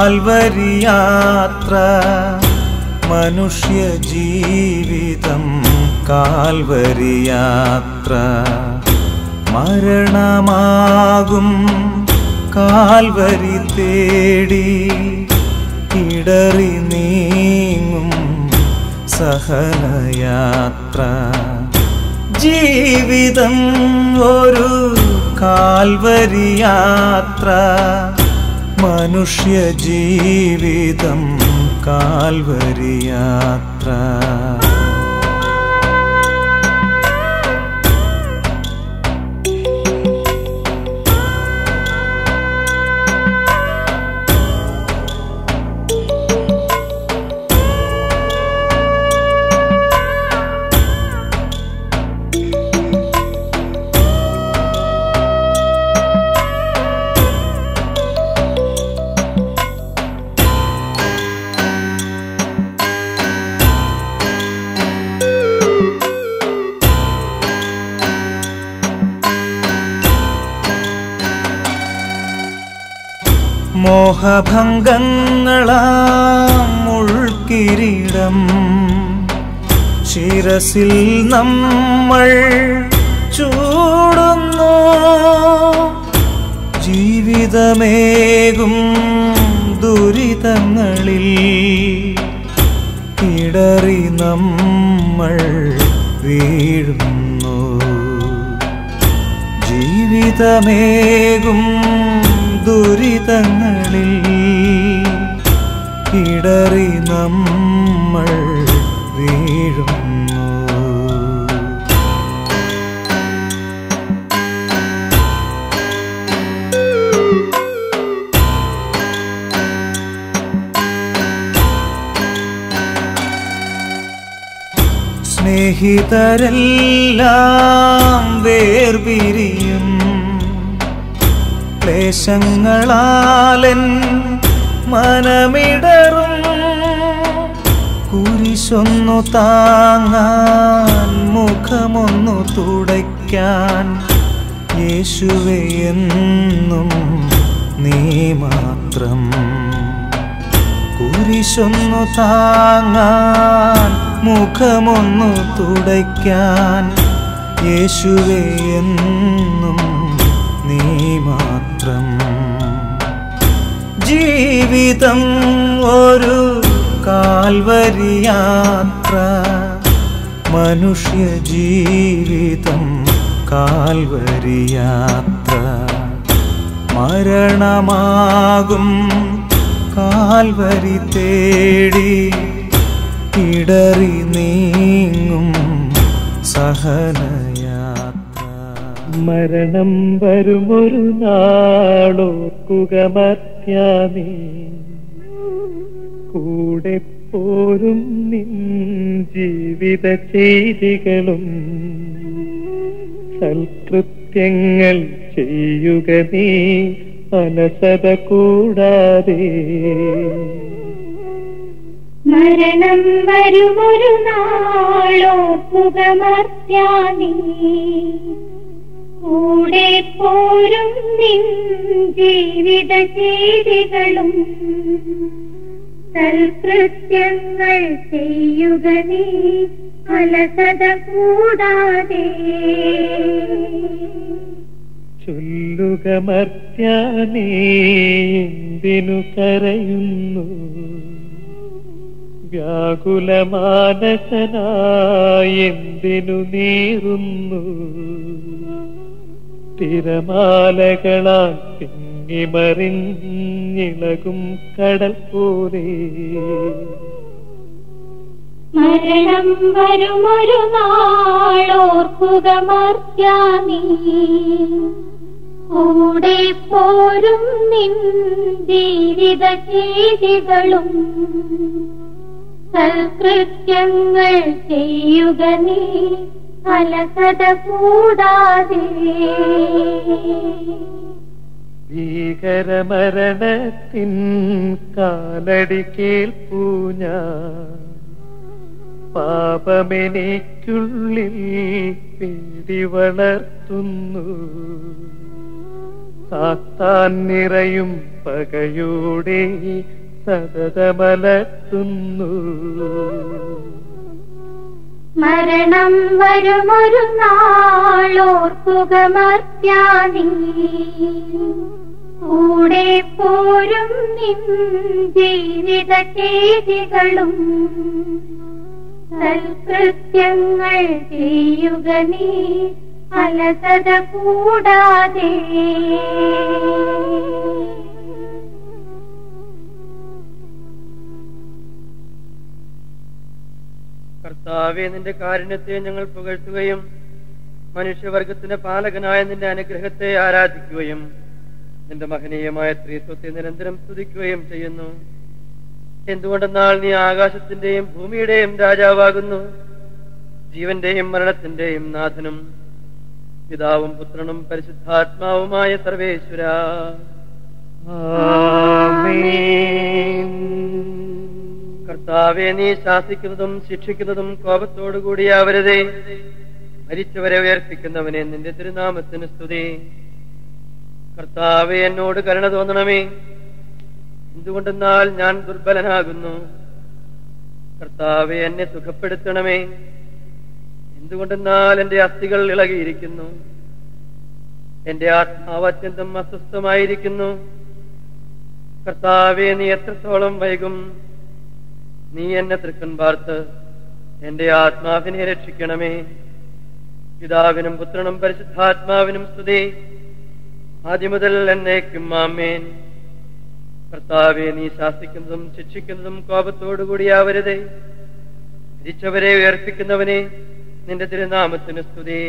Calvary യാത്ര മനുഷ്യ ജീവിതം കാൽവരി യാത്ര മരണമാകും കാൽവരി തേടി ഇടറി നീങ്ങും സഹനയാത്ര ജീവിതം ഒരു കാൽവരി യാത്ര മനുഷ്യ ജീവിതം കാൽവരി യാത്ര മോഹഭംഗങ്ങളാം ഉൾക്കിരീടം ശിരസിൽ നമ്മൾ ചൂടുന്നു ജീവിതമേകും ദുരിതങ്ങളിൽ ഇടറി നമ്മൾ വീഴുന്നു ജീവിതമേകും ദുരിതങ്ങളിൽ ഇടറി നമ്മൾ വീഴുന്നു സ്നേഹിതരെല്ലാം വേർപിരിയും ക്ലേശങ്ങളാലൻ മനമിടറും കുരിശൊന്നു താങ്ങാൻ മുഖമൊന്നു തുടയ്ക്കാൻ യേശുവെ എന്നും നീ മാത്രം കുരിശൊന്നു താങ്ങാൻ മുഖമൊന്നു തുടയ്ക്കാൻ യേശുവെ എന്നും നീ മാത്രം ജീവിതം ഒരു കാൽവരി യാത്ര മനുഷ്യ ജീവിതം കാൽവരി യാത്ര മരണമാകും കാൽവരി തേടി ഇടറി നീങ്ങും സഹനയാത്ര മരണം വരുമൊരു നാളോർക്കുക മത്യാമേ കൂടെ പോരും നിൻ ജീവിത ചെയ്തികളും സൽകൃത്യങ്ങൾ ചെയ്യുക നീ അലസത കൂടാതെ മരണം വരുമൊരു നാളോർക്കുകമർത്യാനീ കൂടെ പോരും നിൻ ജീവിത ചെയ്തികളും സൽകൃത്യങ്ങൾ ചെയ്യുക നീ അലസത കൂടാതെ ചൊല്ലുക മർത്യാനേ എന്തിനു കരയുന്നു വ്യാകുലമാനസനായി എന്തിനു നീറുന്നു തിരമാലകളാൽ തിങ്ങിമറിഞ്ഞിളകും കടൽ പോലെ മരണം വരുമൊരു നാളോർക്കുക മർത്യാനീ കൂടെ പോരും നിൻ ജീവിത ചെയ്തികളും സൽകൃത്യങ്ങൾ ചെയ്യുക നീ അലസത കൂടാതെ ഭീകരമരണത്തിൻ കാലടി കേൾപ്പൂ ഞാൻ പാപമെനിക്കുള്ളിൽ പേടി വളർത്തുന്നു സാത്താൻ നിറയും പകയോടെ സതതമലർത്തുന്നു മരണം വരുമൊരു നാളോർക്കുക മർത്യാനീ കൂടെ പോരും നിൻ ജീവിത ചെയ്തികളും സൽകൃത്യങ്ങൾ ചെയ്യുക നീ അലസത കൂടാതെ കർത്താവെ നിന്റെ കാരുണ്യത്തെ ഞങ്ങൾ പുകഴ്ത്തുകയും മനുഷ്യവർഗത്തിന്റെ പാലകനായ നിന്റെ അനുഗ്രഹത്തെ ആരാധിക്കുകയും നിന്റെ മഹനീയമായ സ്ത്രീത്വത്തെ നിരന്തരം സ്തുതിക്കുകയും ചെയ്യുന്നു എന്തുകൊണ്ടെന്നാൽ നീ ആകാശത്തിന്റെയും ഭൂമിയുടെയും രാജാവാകുന്നു ജീവന്റെയും മരണത്തിന്റെയും നാഥനും പിതാവും പുത്രനും പരിശുദ്ധാത്മാവുമായ സർവേശ്വര ആമേൻ കർത്താവെ നീ ശാസിക്കുന്നതും ശിക്ഷിക്കുന്നതും കോപത്തോടുകൂടിയാവരുതേ മരിച്ചവരെ ഉയർപ്പിക്കുന്നവനെ നിന്റെ തിരുനാമത്തിന് സ്തുതി കർത്താവെ എന്നോട് കരുണ തോന്നണമേ എന്തുകൊണ്ടെന്നാൽ ഞാൻ ദുർബലനാകുന്നു കർത്താവെ എന്നെ സുഖപ്പെടുത്തണമേ എന്തുകൊണ്ടെന്നാൽ എന്റെ അസ്ഥികൾ ഇളകിയിരിക്കുന്നു എന്റെ ആത്മാവ് അത്യന്തം അസ്വസ്ഥമായിരിക്കുന്നു കർത്താവെ നീ എത്രത്തോളം വൈകും നീ എന്നെ തൃക്കൻ പാർത്ത് എന്റെ ആത്മാവിനെ രക്ഷിക്കണമേ പിതാവിനും പുത്രനും പരിശുദ്ധാത്മാവിനും സ്തുതി ആദ്യം മുതൽ എന്നേക്കും ആമേൻ കർത്താവെ നീ ശാസിക്കുന്നതും ശിക്ഷിക്കുന്നതും കോപത്തോടുകൂടിയാവരുതേ മരിച്ചവരെ ഉയർപ്പിക്കുന്നവനെ നിന്റെ തിരുനാമത്തിന് സ്തുതി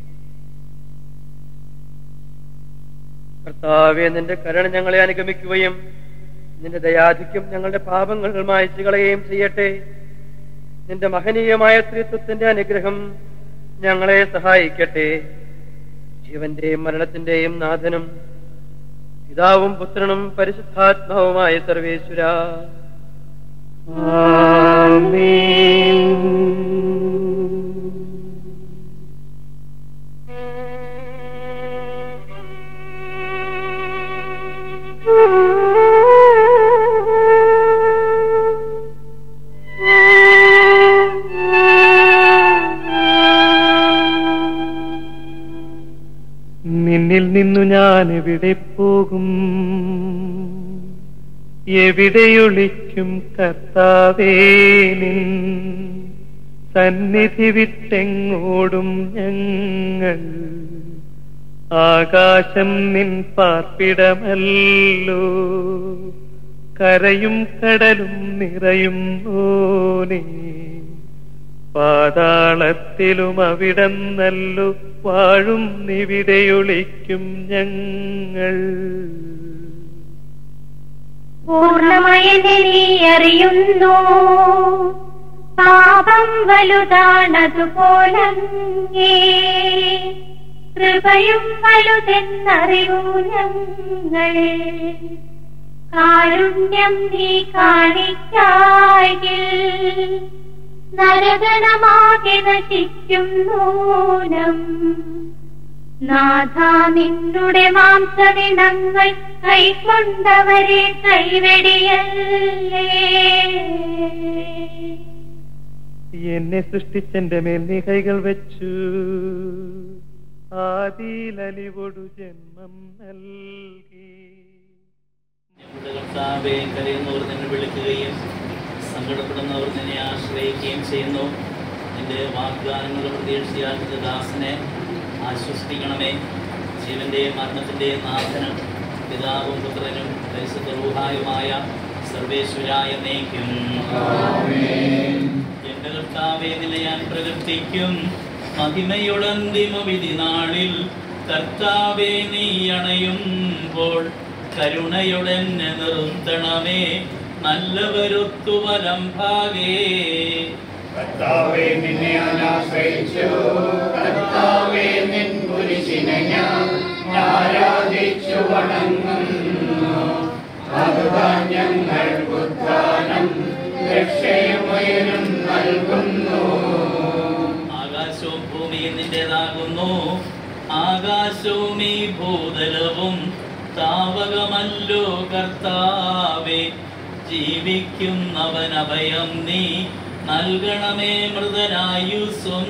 കർത്താവെ നിന്റെ കരുണ ഞങ്ങളെ അനുഗമിക്കുകയും നിന്റെ ദയാധിക്യം ഞങ്ങളുടെ പാപങ്ങൾ മായച്ചു കളയുകയും ചെയ്യട്ടെ നിന്റെ മഹനീയമായ ത്രിത്വത്തിന്റെ അനുഗ്രഹം ഞങ്ങളെ സഹായിക്കട്ടെ ജീവന്റെയും മരണത്തിന്റെയും നാഥനും പിതാവും പുത്രനും പരിശുദ്ധാത്മാവുമായ സർവേശ്വര നിന്നിൽ നിന്നു ഞാൻ എവിടെ പോകും എവിടെയൊളിക്കും കർത്താവേ നിൻ സന്നിധി വിട്ടെങ്ങോടും ഞങ്ങൾ ആകാശം നിൻ പാർപ്പിടമല്ലോ കരയും കടലും നിറയും ഓനേ പാതാളത്തിലും അവിടം നല്ലു വാഴും നിവിടെയൊളിക്കും ഞങ്ങൾ പൂർണ്ണമയനെ നീ അറിയുന്നു പാപം വലുതാണതുപോലങ്ങേ കൃപയും വലുതെന്നറിയൂ ഞങ്ങൾ കാരുണ്യം നീ കാണിക്കായിൽ നരകണമാകെ നശിക്കും നൂനം നാഥ നിന്നുടെ മാംസവിണങ്ങൾ കൈക്കൊണ്ടവരെ കൈവെടിയല്ലേ എന്നെ സൃഷ്ടിച്ചെന്റെ മേൽ നീ കൈകൾ വെച്ചു ആദിയിലലിവൊടു ജന്മം നൽകി ഞങ്ങളുടെ കർത്താവെ കരയുന്നവർ നിന്നെ വിളിക്കുകയും സങ്കടപ്പെടുന്നവർ നിന്നെ ആശ്രയിക്കുകയും ചെയ്യുന്നു നിന്റെ വാഗ്ദാനങ്ങളുടെ പ്രതീക്ഷയാക്കിയ ദാസനെ ആശ്വസിപ്പിക്കണമേ ജീവന്റെയും മരണത്തിന്റെയും നാഥനും പിതാവും പുത്രനും പരിശുദ്ധ റൂഹായുമായ സർവേശ്വരായ നയിക്കും എന്റെ കർത്താവെ നിന്നെ ഞാൻ പ്രകീർത്തിക്കും മഹിമയുടന്തിമ വിധി നാളിൽ കർത്താവെ നീ അണയുമ്പോൾ കരുണയുടെന്നെ നിർത്തണമേ നല്ലവരൊത്തു വലം ഭാഗേ കർത്താവേ നിന്നെ ഞാൻ ആശ്രയിച്ചു കർത്താവേ നിൻ കുരിശിനെ ഞാൻ ആരാധിച്ചു വണങ്ങുന്നു അതുതാൻ ഞങ്ങൾ ഉദ്ധാനം രക്ഷയുമയനും നൽകുന്നു ആകാശവും ഭൂമിയും നിന്റേതാകുന്നു ആകാശവും ഈ ഭൂതലവും താവകമല്ലോ കർത്താവേ ജീവിക്കുന്നവൻ അഭയം നീ നൽകണമേ മൃതനായുസ്സും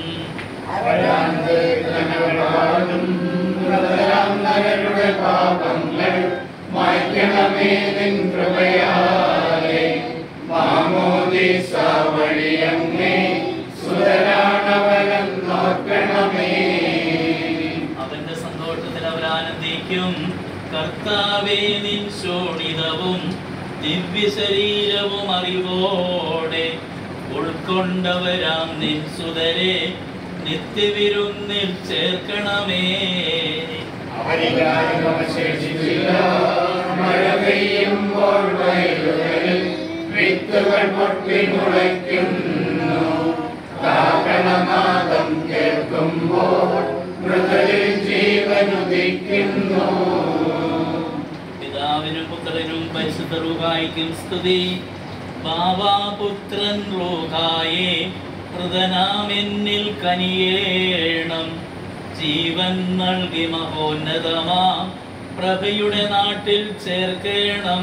നരരുടെ പാപങ്ങൾ മായ്ക്കണമേ നിൻ കൃപയാലെ മാമോദീസ വഴിയങ്ങേ സുതരാണവനം നോക്കണമേ അവന്റെ സന്തോഷത്തിൽ അവർ ആനന്ദിക്കും കർത്താവേ നിൻ ശോണിതവും ദിവ്യ ശരീരവും അറിവോടെ ഉൾക്കൊണ്ടവരാം നിൻ സുതരെ നിത്യവിരുന്നിൽ ചേർക്കണമേ അവരിലാരും അവശേഷിച്ചില്ല മഴ പെയ്യുമ്പോൾ വയലുകളിൽ വിത്തുകൾ പൊട്ടി മുളയ്ക്കുന്നു കാരണനാദം കേൾക്കുമ്പോൾ മൃതരിൽ ജീവനുദിക്കുന്നു പിതാവിനും പുത്രനും പരിശുദ്ധ റൂഹായിക്കും സ്തുതി ബാവാപുത്രൻ റൂഹായേ ഹൃദനാമെന്നിൽ കനിയേണം ജീവൻ നൽകി മഹോന്നതമാ പ്രഭയുടെ നാട്ടിൽ ചേർക്കേണം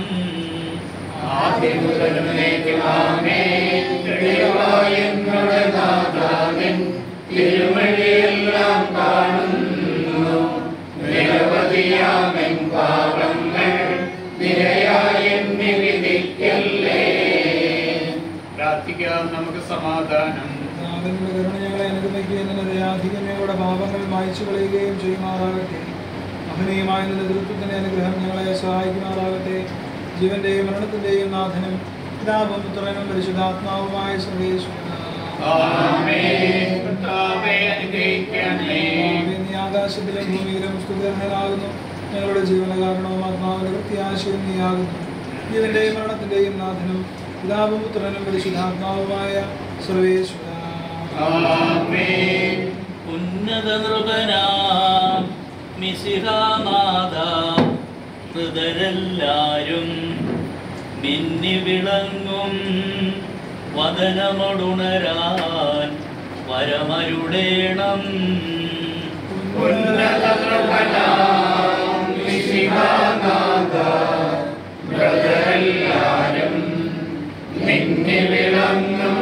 തിരുമഴിയെല്ലാം കാണുന്നു നിരവധിയാമെൻ പാപങ്ങൾ നിരയായി എന്നെ വിധിക്കല്ലേ പ്രാർത്ഥിക്കാം നമുക്ക് സമാധാനം നാഥന്റെ കരുണ ഞങ്ങളെ അനുഗമിക്കുകയും നിന്റെ ദയാധികം ഞങ്ങളുടെ പാപങ്ങൾ മായ്ച്ചു കളയുകയും ചെയ്യുമാറാകട്ടെ മഹനീയമായ നിന്റെ ദൃത്വത്തിന്റെ അനുഗ്രഹം ഞങ്ങളെ സഹായിക്കുമാറാകട്ടെ ജീവന്റെയും മരണത്തിന്റെയും നാഥനും പിതാവും പുത്രനും പരിശുദ്ധാത്മാവുമായ സർവേശ്വര ആമേൻ. കർത്താവേ, അനുഗ്രഹിക്കണമേ. നീ ആകാശത്തിലും ഭൂമിയിലും സ്തുതിർഹനാകുന്നു ഞങ്ങളുടെ ജീവന കാരണവും ആത്മാവിന്റെ പ്രത്യാശയും നീയാകുന്നു ജീവന്റെയും മരണത്തിന്റെയും നാഥനും പിതാവും പുത്രനും പരിശുദ്ധാത്മാവുമായ സർവേശ്വര ആമേൻ. ഉന്നത നൃപനാം മിശിഹാനാഥ ഹൃദരെല്ലാരും മിന്നി വിളങ്ങും വദനമടുണരാൻ വരമരുടേണം ഉന്നത നൃപനാം മിശിഹാനാഥ, ബ്രദരെല്ലാരും നിന്നെ വിളങ്ങും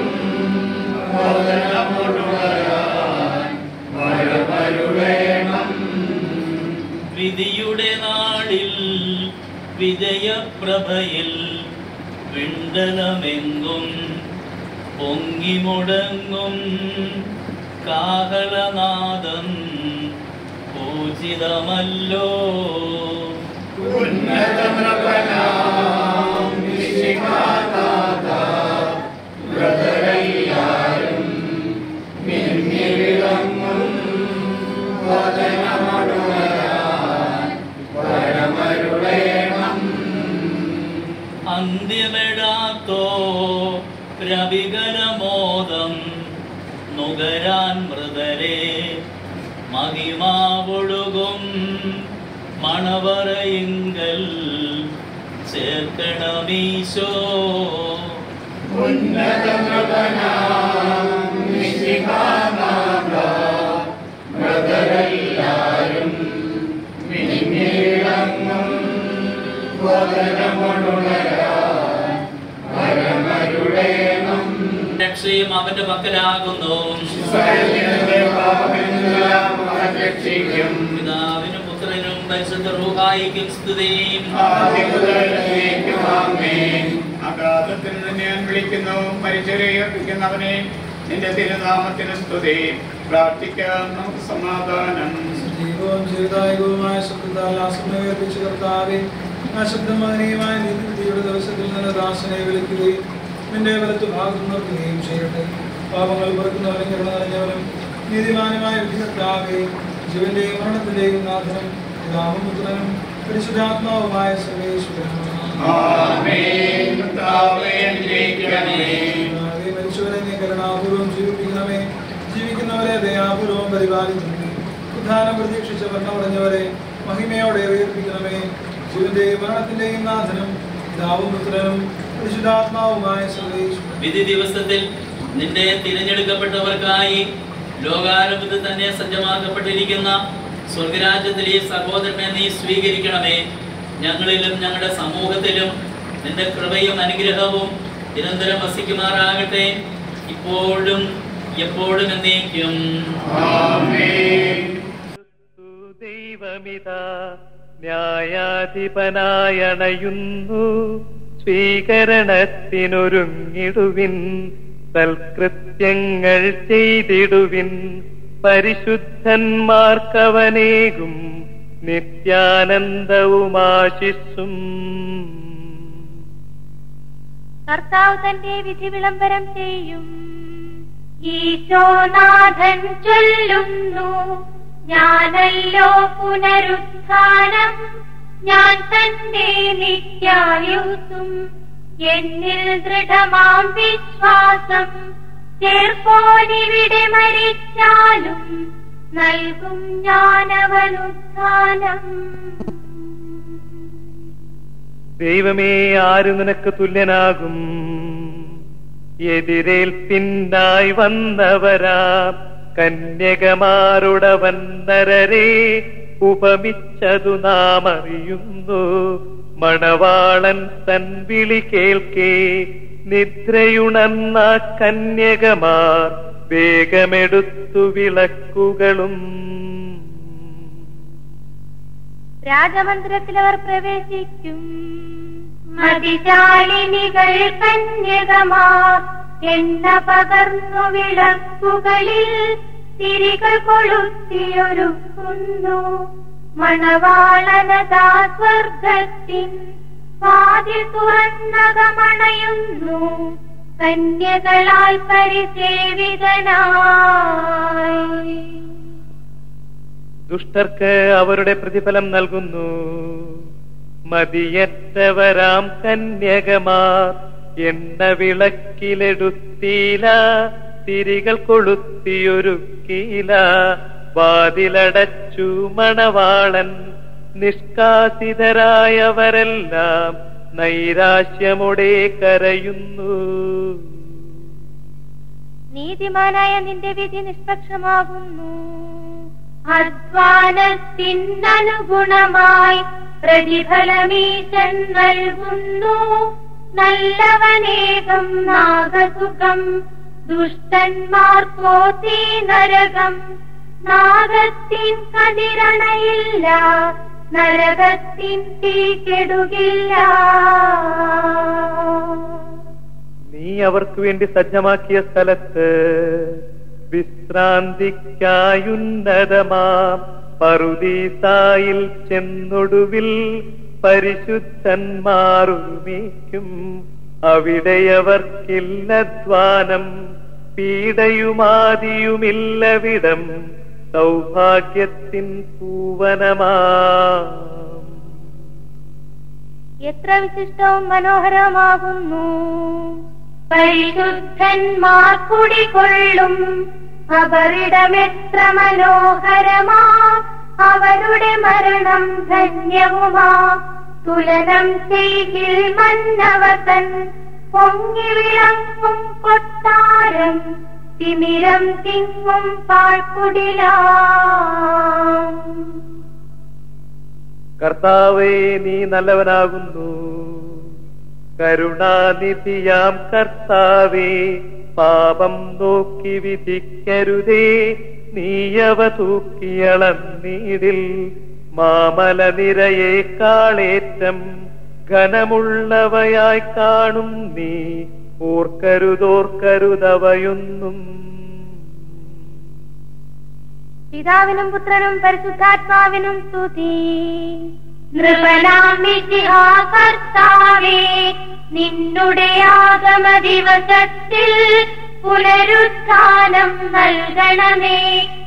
വദനമുഴുവരാൻ വരമരുളേണം വിധിയുടെ നാളിൽ വിജയപ്രഭയിൽ വിണ്ടലമെങ്കും പൊങ്ങി മുടങ്ങും കാഹളനാദം പൂജിതമല്ലോ ഉന്നത നൃപനാം മിശിഹാനാഥ, ബ്രദരെല്ലാരും നിന്നെ വിളങ്ങും വദനമുഴുവരാൻ വരമരുളേണം അന്ത്യമെടാത്തോ രവികരമോദം നുകരാൻ മൃതരെ മഹിമാവൊഴുകും മണവറയിങ്കൽ ചേർക്കണമീശോ ഉന്നത നൃപനാം മിശിഹാനാഥ, ബ്രദരെല്ലാരും നിന്നെ വിളങ്ങും വദനമുഴുവരാൻ വരമരുളേണം രക്ഷയും അവന്റെ പക്കലാകുന്നു സകലരുടെ പാപങ്ങളെല്ലാം അവൻ രക്ഷിക്കും പിതാവിനും പുത്രനും പരിശുദ്ധ റൂഹായിക്കും സ്തുതിയും അഗാധത്തിൽ നിന്ന് ഞാൻ വിളിക്കുന്നു പരിചര്യിക്കുന്നവനെ നിന്റെ തിരുനാമത്തിന് സ്തുതി പ്രാർത്ഥിക്കാം നമുക്ക് സമാധാനം ജീവവും ജീവിതായകവുമായ ശബ്ദത്താൽ ആസന്നവേർപ്പിച്ച കർത്താവെ ആ ശബ്ദമഹനീയമായ നീതിയുടെ ദിവസത്തിൽ നിന്ന് ദാസനെ വിളിക്കുകയും നിന്റെ വലത്തു ഭാഗത്ത് നിർത്തുകയും ചെയ്യട്ടെ പാപങ്ങൾ പുറക്കുന്നവനും കരുണ നിറഞ്ഞവനും നീതിമാനുമായ വിധികർത്താവെ ജീവന്റെയും മരണത്തിന്റെയും നാഥനും പിതാവും പുത്രനും പരിശുദ്ധാത്മാവുമായ സർവേശ്വരനും ആമേൻ കർത്താവേ അനുഗ്രഹിക്കണമേ കർത്താവേ, മരിച്ചവരെ നീ കരുണാപൂർവം ജീവിപ്പിക്കണമേ ജീവിക്കുന്നവരെ ദയാപൂർവം പരിപാലിക്കണമേ ഉദ്ധാനം പ്രതീക്ഷിച്ച ഭരണമടഞ്ഞവരെ മഹിമയോടെ ഉയർപ്പിക്കണമേ ജീവന്റെയും മരണത്തിന്റെയും നാഥനും പിതാവും പുത്രനും പരിശുദ്ധാത്മാവുമായ സർവേശ്വരൻ വിധി ദിവസത്തിൽ നിന്റെ തിരഞ്ഞെടുക്കപ്പെട്ടവർക്കായി ലോകാരംഭത്തിൽ തന്നെ സജ്ജമാക്കപ്പെട്ടിരിക്കുന്ന സ്വർഗരാജ്യത്തിലെ ഈ സഹോദരനെ നീ സ്വീകരിക്കണമേ ഞങ്ങളിലും ഞങ്ങളുടെ സമൂഹത്തിലും നിന്റെ കൃപയും അനുഗ്രഹവും നിരന്തരം വസിക്കുമാറാകട്ടെ ഇപ്പോഴും എപ്പോഴും എന്നേക്കും ദൈവമിതാ ന്യായാധിപനായണയുന്നു സ്വീകരണത്തിനൊരുങ്ങിടുവിൻ സൽകൃത്യങ്ങൾ ചെയ്തിടുവിൻ പരിശുദ്ധന്മാർക്കവനേകും നിത്യാനന്ദവുമാശിസ്സും കർത്താവ് തന്റെ വിധി വിളംബരം ചെയ്യും ഈശോനാഥൻ ചൊല്ലുന്നു ഞാനല്ലോ പുനരുത്ഥാനം ഞാൻ തന്നെ നിത്യായുസും എന്നിൽ ദൃഢമാം വിശ്വാസം ചേർപ്പോനിവിടെ മരിച്ചാലും നൽകും ഞാനവനുത്ഥാനം ദൈവമേ ആര് നിനക്ക് തുല്യനാകും എതിരേൽപ്പിന്നായി വന്നവരാ കന്യകമാരുടവൻ നരരെ ഉപമിച്ചതു നാം അറിയുന്നു മണവാളൻ തൻ വിളി കേൾക്കേ നിദ്രയുണർന്ന കന്യകമാർ വേഗമെടുത്തു വിളക്കുകളും രാജമന്ദിരത്തിൽ അവർ പ്രവേശിക്കും മതിശാലിനികൾ കന്യകമാർ എണ്ണ പകർന്നു വിളക്കുകളിൽ തിരികൾ കൊളുത്തിയൊരുക്കുന്നു മണവാളനതാ സ്വർഗത്തിൻ വാതിൽ തുറന്നകമണയുന്നു കന്യകളാൽ പരിസേവിതനായി ദുഷ്ടർക്ക് അവരുടെ പ്രതിഫലം നൽകുന്നു മതിയറ്റവരാം കന്യകമാർ എണ്ണ വിളക്കിലെടുത്തീല തിരികൾ കൊളുത്തിയൊരുക്കീല വാതിലടച്ചു മണവാളൻ നിഷ്കാസിതരായവരെല്ലാം നൈരാശ്യമോടെ കരയുന്നു നീതിമാനായ നിന്റെ വിധി നിഷ്പക്ഷമാകുന്നു അധ്വാനത്തിനനുഗുണമായി പ്രതിഫലമീശൻ നൽകുന്നു നല്ലവനേകം നാഗസുഖം ദുഷ്ടന്മാർക്കോ തീ നരകം നാഗത്തിൻ കതിരണയില്ല നരകത്തിൻ തീ കെടുകില്ല നീ അവർക്ക് വേണ്ടി സജ്ജമാക്കിയ സ്ഥലത്ത് വിശ്രാന്തിക്കായുന്നതമാം പറുദീസായിൽ ചെന്നൊടുവിൽ പരിശുദ്ധന്മാരുമേക്കും അവിടെയവർക്കില്ലധ്വാനം പീഡയുമാതിയുമില്ലവിടം സൗഭാഗ്യത്തിൻ പൂവനമാം എത്ര വിശിഷ്ടവും മനോഹരമാകുന്നു പരിശുദ്ധന്മാർ കുടികൊള്ളും അവരിടമെത്ര മനോഹരമാ അവരുടെ മരണം ധന്യവുമാ തുലനം ചെയ്തിൽ മന്നവതൻ പൊങ്ങി വിളങ്ങും കൊട്ടാരം തിമിരം തിങ്ങും പാഴ്ക്കുടിലാം കർത്താവേ നീ നല്ലവനാകുന്നു കരുണാനിധിയാം കർത്താവേ പാപം നോക്കി വിധിക്കരുതേ നീയവ തൂക്കിയളന്നീടിൽ മാമല നിരയേക്കാളേറ്റം ഘനമുള്ളവയായി കാണും നീ ഓർക്കരുതോർക്കരുതവയൊന്നും പിതാവിനും പുത്രനും പരിശുദ്ധാത്മാവിനും സ്തുതി നൃപനാമിതിഹാ കർത്താവേ നിന്നുടെ ആഗമ ദിവസത്തിൽ പുനരുത്ഥാനം നൽകണമേ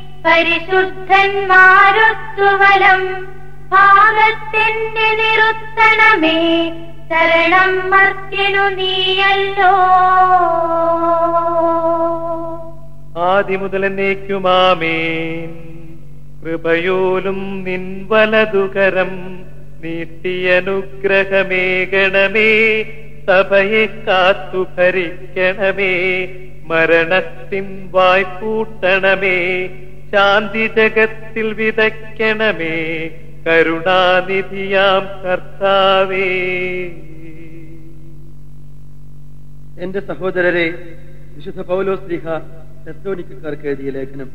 പരിശുദ്ധന്മാരൊത്തുവലം ഭാഗത്തിന്റെ നിറുത്തണമേ ശരണം മർത്യനു നീയല്ലോ ആദ്യ മുതൽ എന്നേക്കുമാമേൻ കൃപയോലും നിൻ വലതുകരം നീട്ടിയനുഗ്രഹമേകണമേ സഭയെ കാത്തു ഭരിക്കണമേ മരണത്തിൻ വായ്പൂട്ടണമേ ശാന്തി ജഗത്തിൽ വിതയ്ക്കണമേ കരുണാനിധിയാം കർത്താവേ എന്റെ സഹോദരരെ വിശുദ്ധ പൗലോസ് ലീഹ തെസ്ലോനിക്കാർക്ക് എഴുതിയ ലേഖനം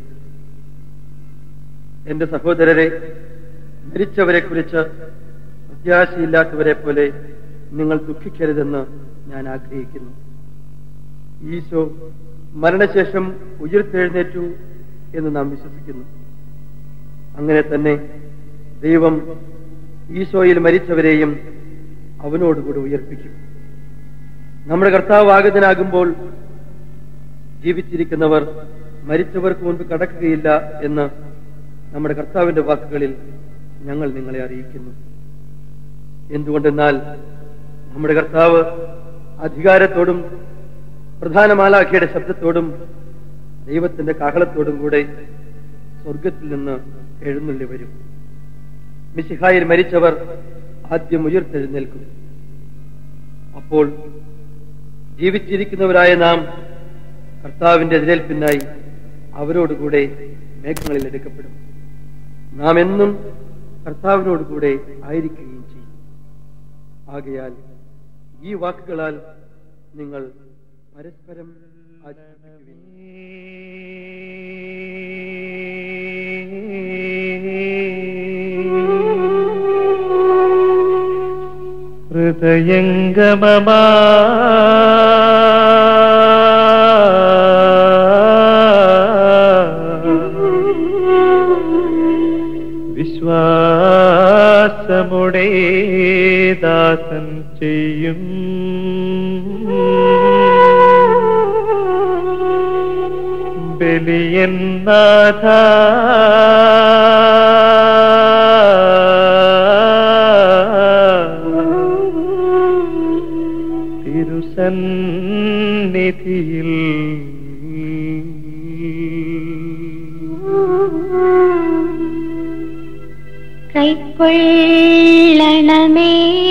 എന്റെ സഹോദരരെ മരിച്ചവരെ കുറിച്ച് പ്രത്യാശയില്ലാത്തവരെ പോലെ നിങ്ങൾ ദുഃഖിക്കരുതെന്ന് ഞാൻ ആഗ്രഹിക്കുന്നു ഈശോ മരണശേഷം ഉയർത്തെഴുന്നേറ്റു എന്ന് നാം വിശ്വസിക്കുന്നു അങ്ങനെ തന്നെ ദൈവം ഈശോയിൽ മരിച്ചവരെയും അവനോടുകൂടി ഉയർപ്പിക്കും നമ്മുടെ കർത്താവ് ആഗതനാകുമ്പോൾ ജീവിച്ചിരിക്കുന്നവർ മരിച്ചവർക്ക് മുൻപ് കടക്കുകയില്ല എന്ന് നമ്മുടെ കർത്താവിന്റെ വാക്കുകളിൽ ഞങ്ങൾ നിങ്ങളെ അറിയിക്കുന്നു എന്തുകൊണ്ടെന്നാൽ നമ്മുടെ കർത്താവ് അധികാരത്തോടും പ്രധാന മാലാഖിയുടെ ശബ്ദത്തോടും ദൈവത്തിന്റെ കാഹളത്തോടും കൂടെ സ്വർഗത്തിൽ നിന്ന് എഴുന്നള്ളി വരും മിശിഹായിൽ മരിച്ചവർ ആദ്യം ഉയർത്തെഴുന്നേൽക്കും അപ്പോൾ ജീവിച്ചിരിക്കുന്നവരായ നാം കർത്താവിന്റെ എതിരേൽപ്പിനായി അവരോടുകൂടെ മേഘങ്ങളിൽ എടുക്കപ്പെടും നാം എന്നും കർത്താവിനോടുകൂടെ ആയിരിക്കുകയും ചെയ്യും ആകയാൽ ഈ വാക്കുകളാൽ നിങ്ങൾ പരസ്പരം ആശ്വസിപ്പിക്കുവിൻ. ഹൃദയംഗമമാ വിശ്വാസമുടേ ദാസൻ ചെയ്യും ബലിയൻ നാഥ തിരുസന്നിധിയിൽ കൈക്കൊള്ളണമേ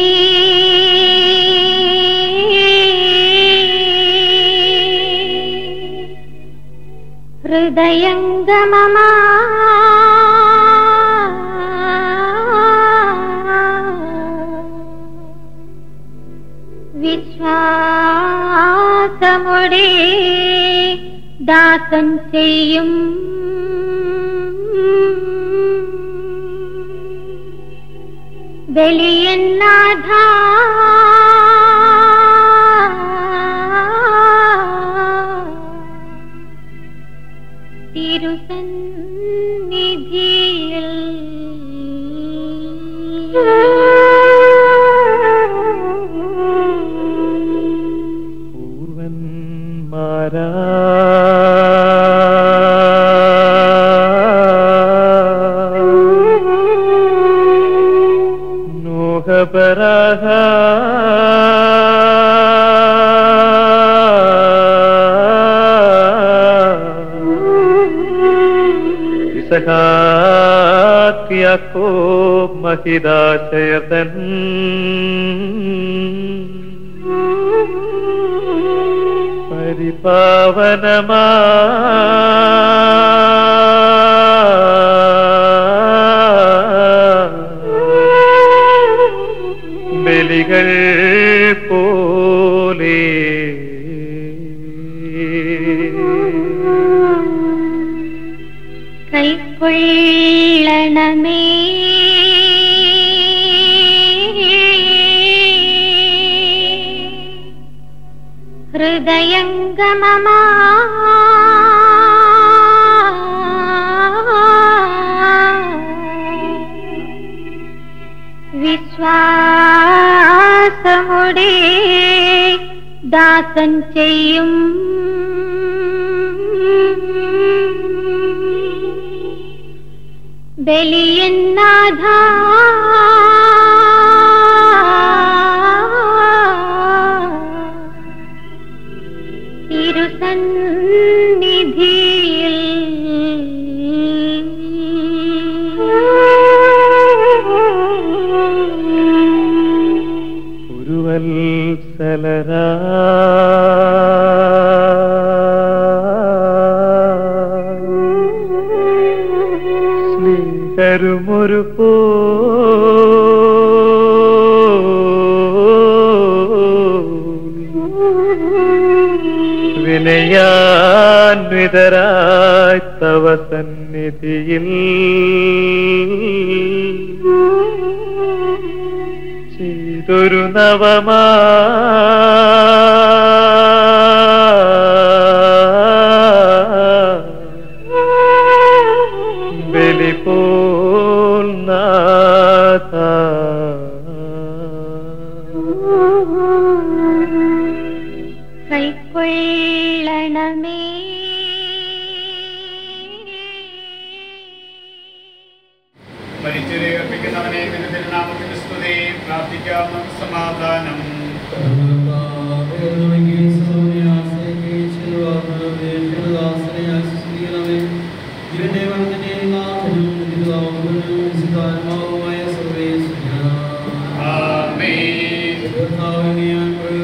ഹൃദയംഗമമാ വിശ്വാസമുടെ ദാസൻ ചെയ്യും ബലിയന്നാഥ തിരുസന്നിധിയിൽ പൂർവന്മാരാ നോഹപരാഹ യാക്കോബ് മഹിദാശയതൻ പരിപാവനമാ ബലികൾ പോലെ കൈക്കൊള്ളണമേ ഹൃദയംഗമമാ വിശ്വാസമുടെ ദാസൻ ചെയ്യും ബലിയന്നാഥ തിരുസന്നിധിയിൽ ഉരുവത്സലരാ സ്നേഹരുമൊരു പോ വിനയാന്വിതരായി തവ സന്നിധിയിൽ ചെയ്തൊരു നവമാ ബലി പോൽ നാഥ കൈക്കൊള്ളണമേ മരിച്ചവരെ അർപ്പിക്കുന്നവനെ നിന്റെ തിരുനാമത്തിന്റെ സ്തുതി പ്രാർത്ഥിക്കാം നമുക്ക് സമാധാനം ആമേൻ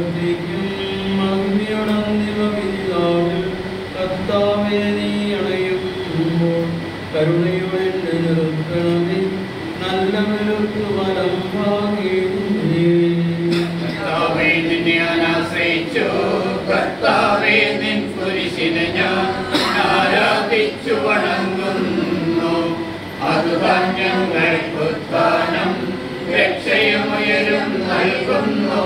കരുണയോടെ നിർത്തണമേ നല്ലവർക്ക് വരം ഭാഗ്യമേ കർത്താവേ നിന്നെ ഞാൻ ആശ്രയിച്ചു കർത്താവേ നിൻ കുരിശിനെ ഞാൻ ആരാധിച്ചു വണങ്ങുന്നു അതുതാൻ ഞങ്ങൾക്കുത്ഥാനം രക്ഷയുമുയരും നൽകുന്നു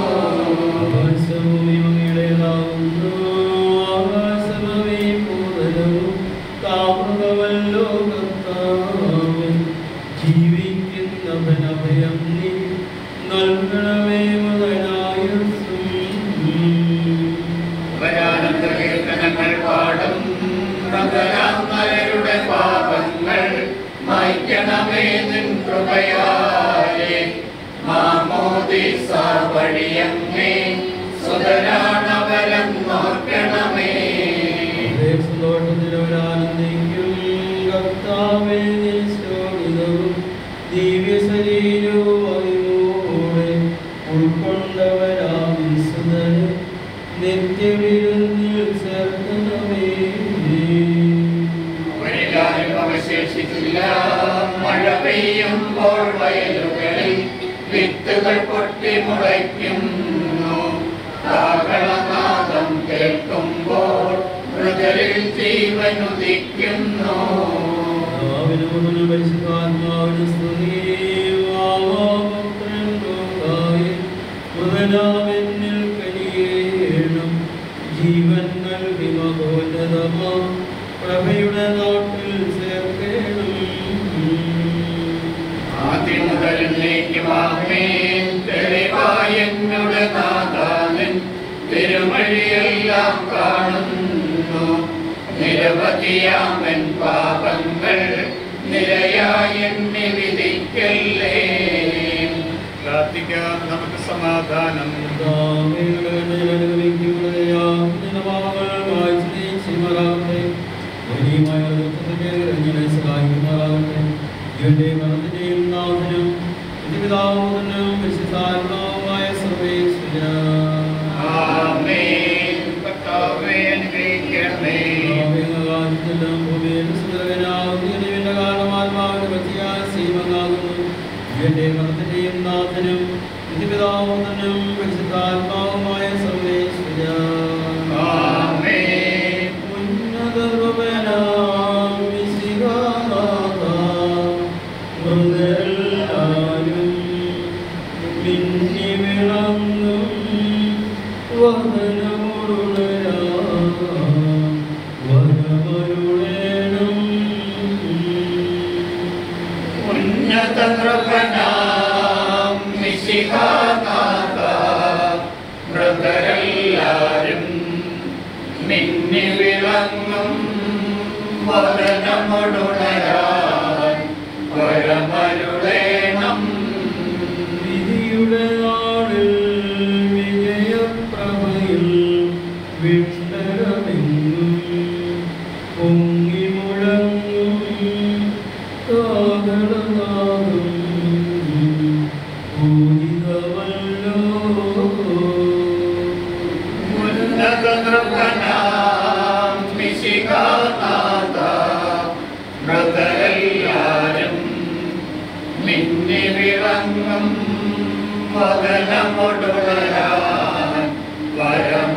ജീവിക്കുന്നവനഭയം നീ നൽകണമേ മുതലായുസ്സും വരാനന്ദ കീർത്തനങ്ങൾ പാടും മകരാമരുടെ പാപങ്ങൾ മായ്ക്കണമേ നിൻ കൃപയാലേ മാമോദിസ വഴിയങ്ങേ സുതരാണവരം നോക്കണമേ ോട്ടത്തിലൊരാനന്ദിക്കും കർത്താവേ നിശോണിതവും ദിവ്യശരീരവും അറിവോടെ ഉൾക്കൊണ്ടവരാമിസുതന് നിത്യവിരുന്നിൽ ചേർക്കണമേ അവരിലാരും അവശേഷിച്ചില്ല മഴ പെയ്യുമ്പോൾ വയലുകളിൽ വിത്തുകൾ പൊട്ടി മുളയ്ക്കുന്നു കാഹളനാദം കേൾക്കുമ്പോൾ മൃഗരിൽ ജീവൻ ഉദിക്കുന്നു പിതാവിനും പരിശുദ്ധാത്മാവിനും സ്തുതിയും ആവാപുത്രൻ ലോകായി മൃതനാമെന്നിൽ കനിയേണം ജീവൻ നൽകി മഹോന്നതമാ പ്രഭയുടെ നാട്ടിൽ ചേർക്കേണം ആദ്യം മുതൽ എന്നേക്കുമാമേൻ തെളിവായ എന്നുടെ നാഥാനൻ തിരുമഴിയെല്ലാം കാണുന്നു നിരവധിയാമൻ പാപങ്ങൾ നിരയായി എന്നെ വിധിക്കല്ലേ പ്രാർത്ഥിക്കാം നമുക്ക് സമാധാനം ആമേൻ കർത്താവേ അനുഗ്രഹിക്കണമേ പരിശുദ്ധാത്മാവുമായ സർവേശ്വര ആമേൻ ഉന്നത നൃപനാം മിശിഹാനാഥ മൃതരെല്ലാരും മിന്നി വിളങ്ങും വദനമൊടുണരാൻ വരമരുളേണം വിധിയുടെ നാളിൽ വിജയപ്രഭയിൽ വിണ്ടരമെങ്ങും പൊങ്ങി മുഴങ്ങും കാതളനാദം പൂജിതമല്ലോ ഉന്നത നൃപനാം മിശിഹാനാഥ മൃതരെല്ലാരും മിന്നി വിളങ്ങും വദനമൊടുണരാൻ വരമ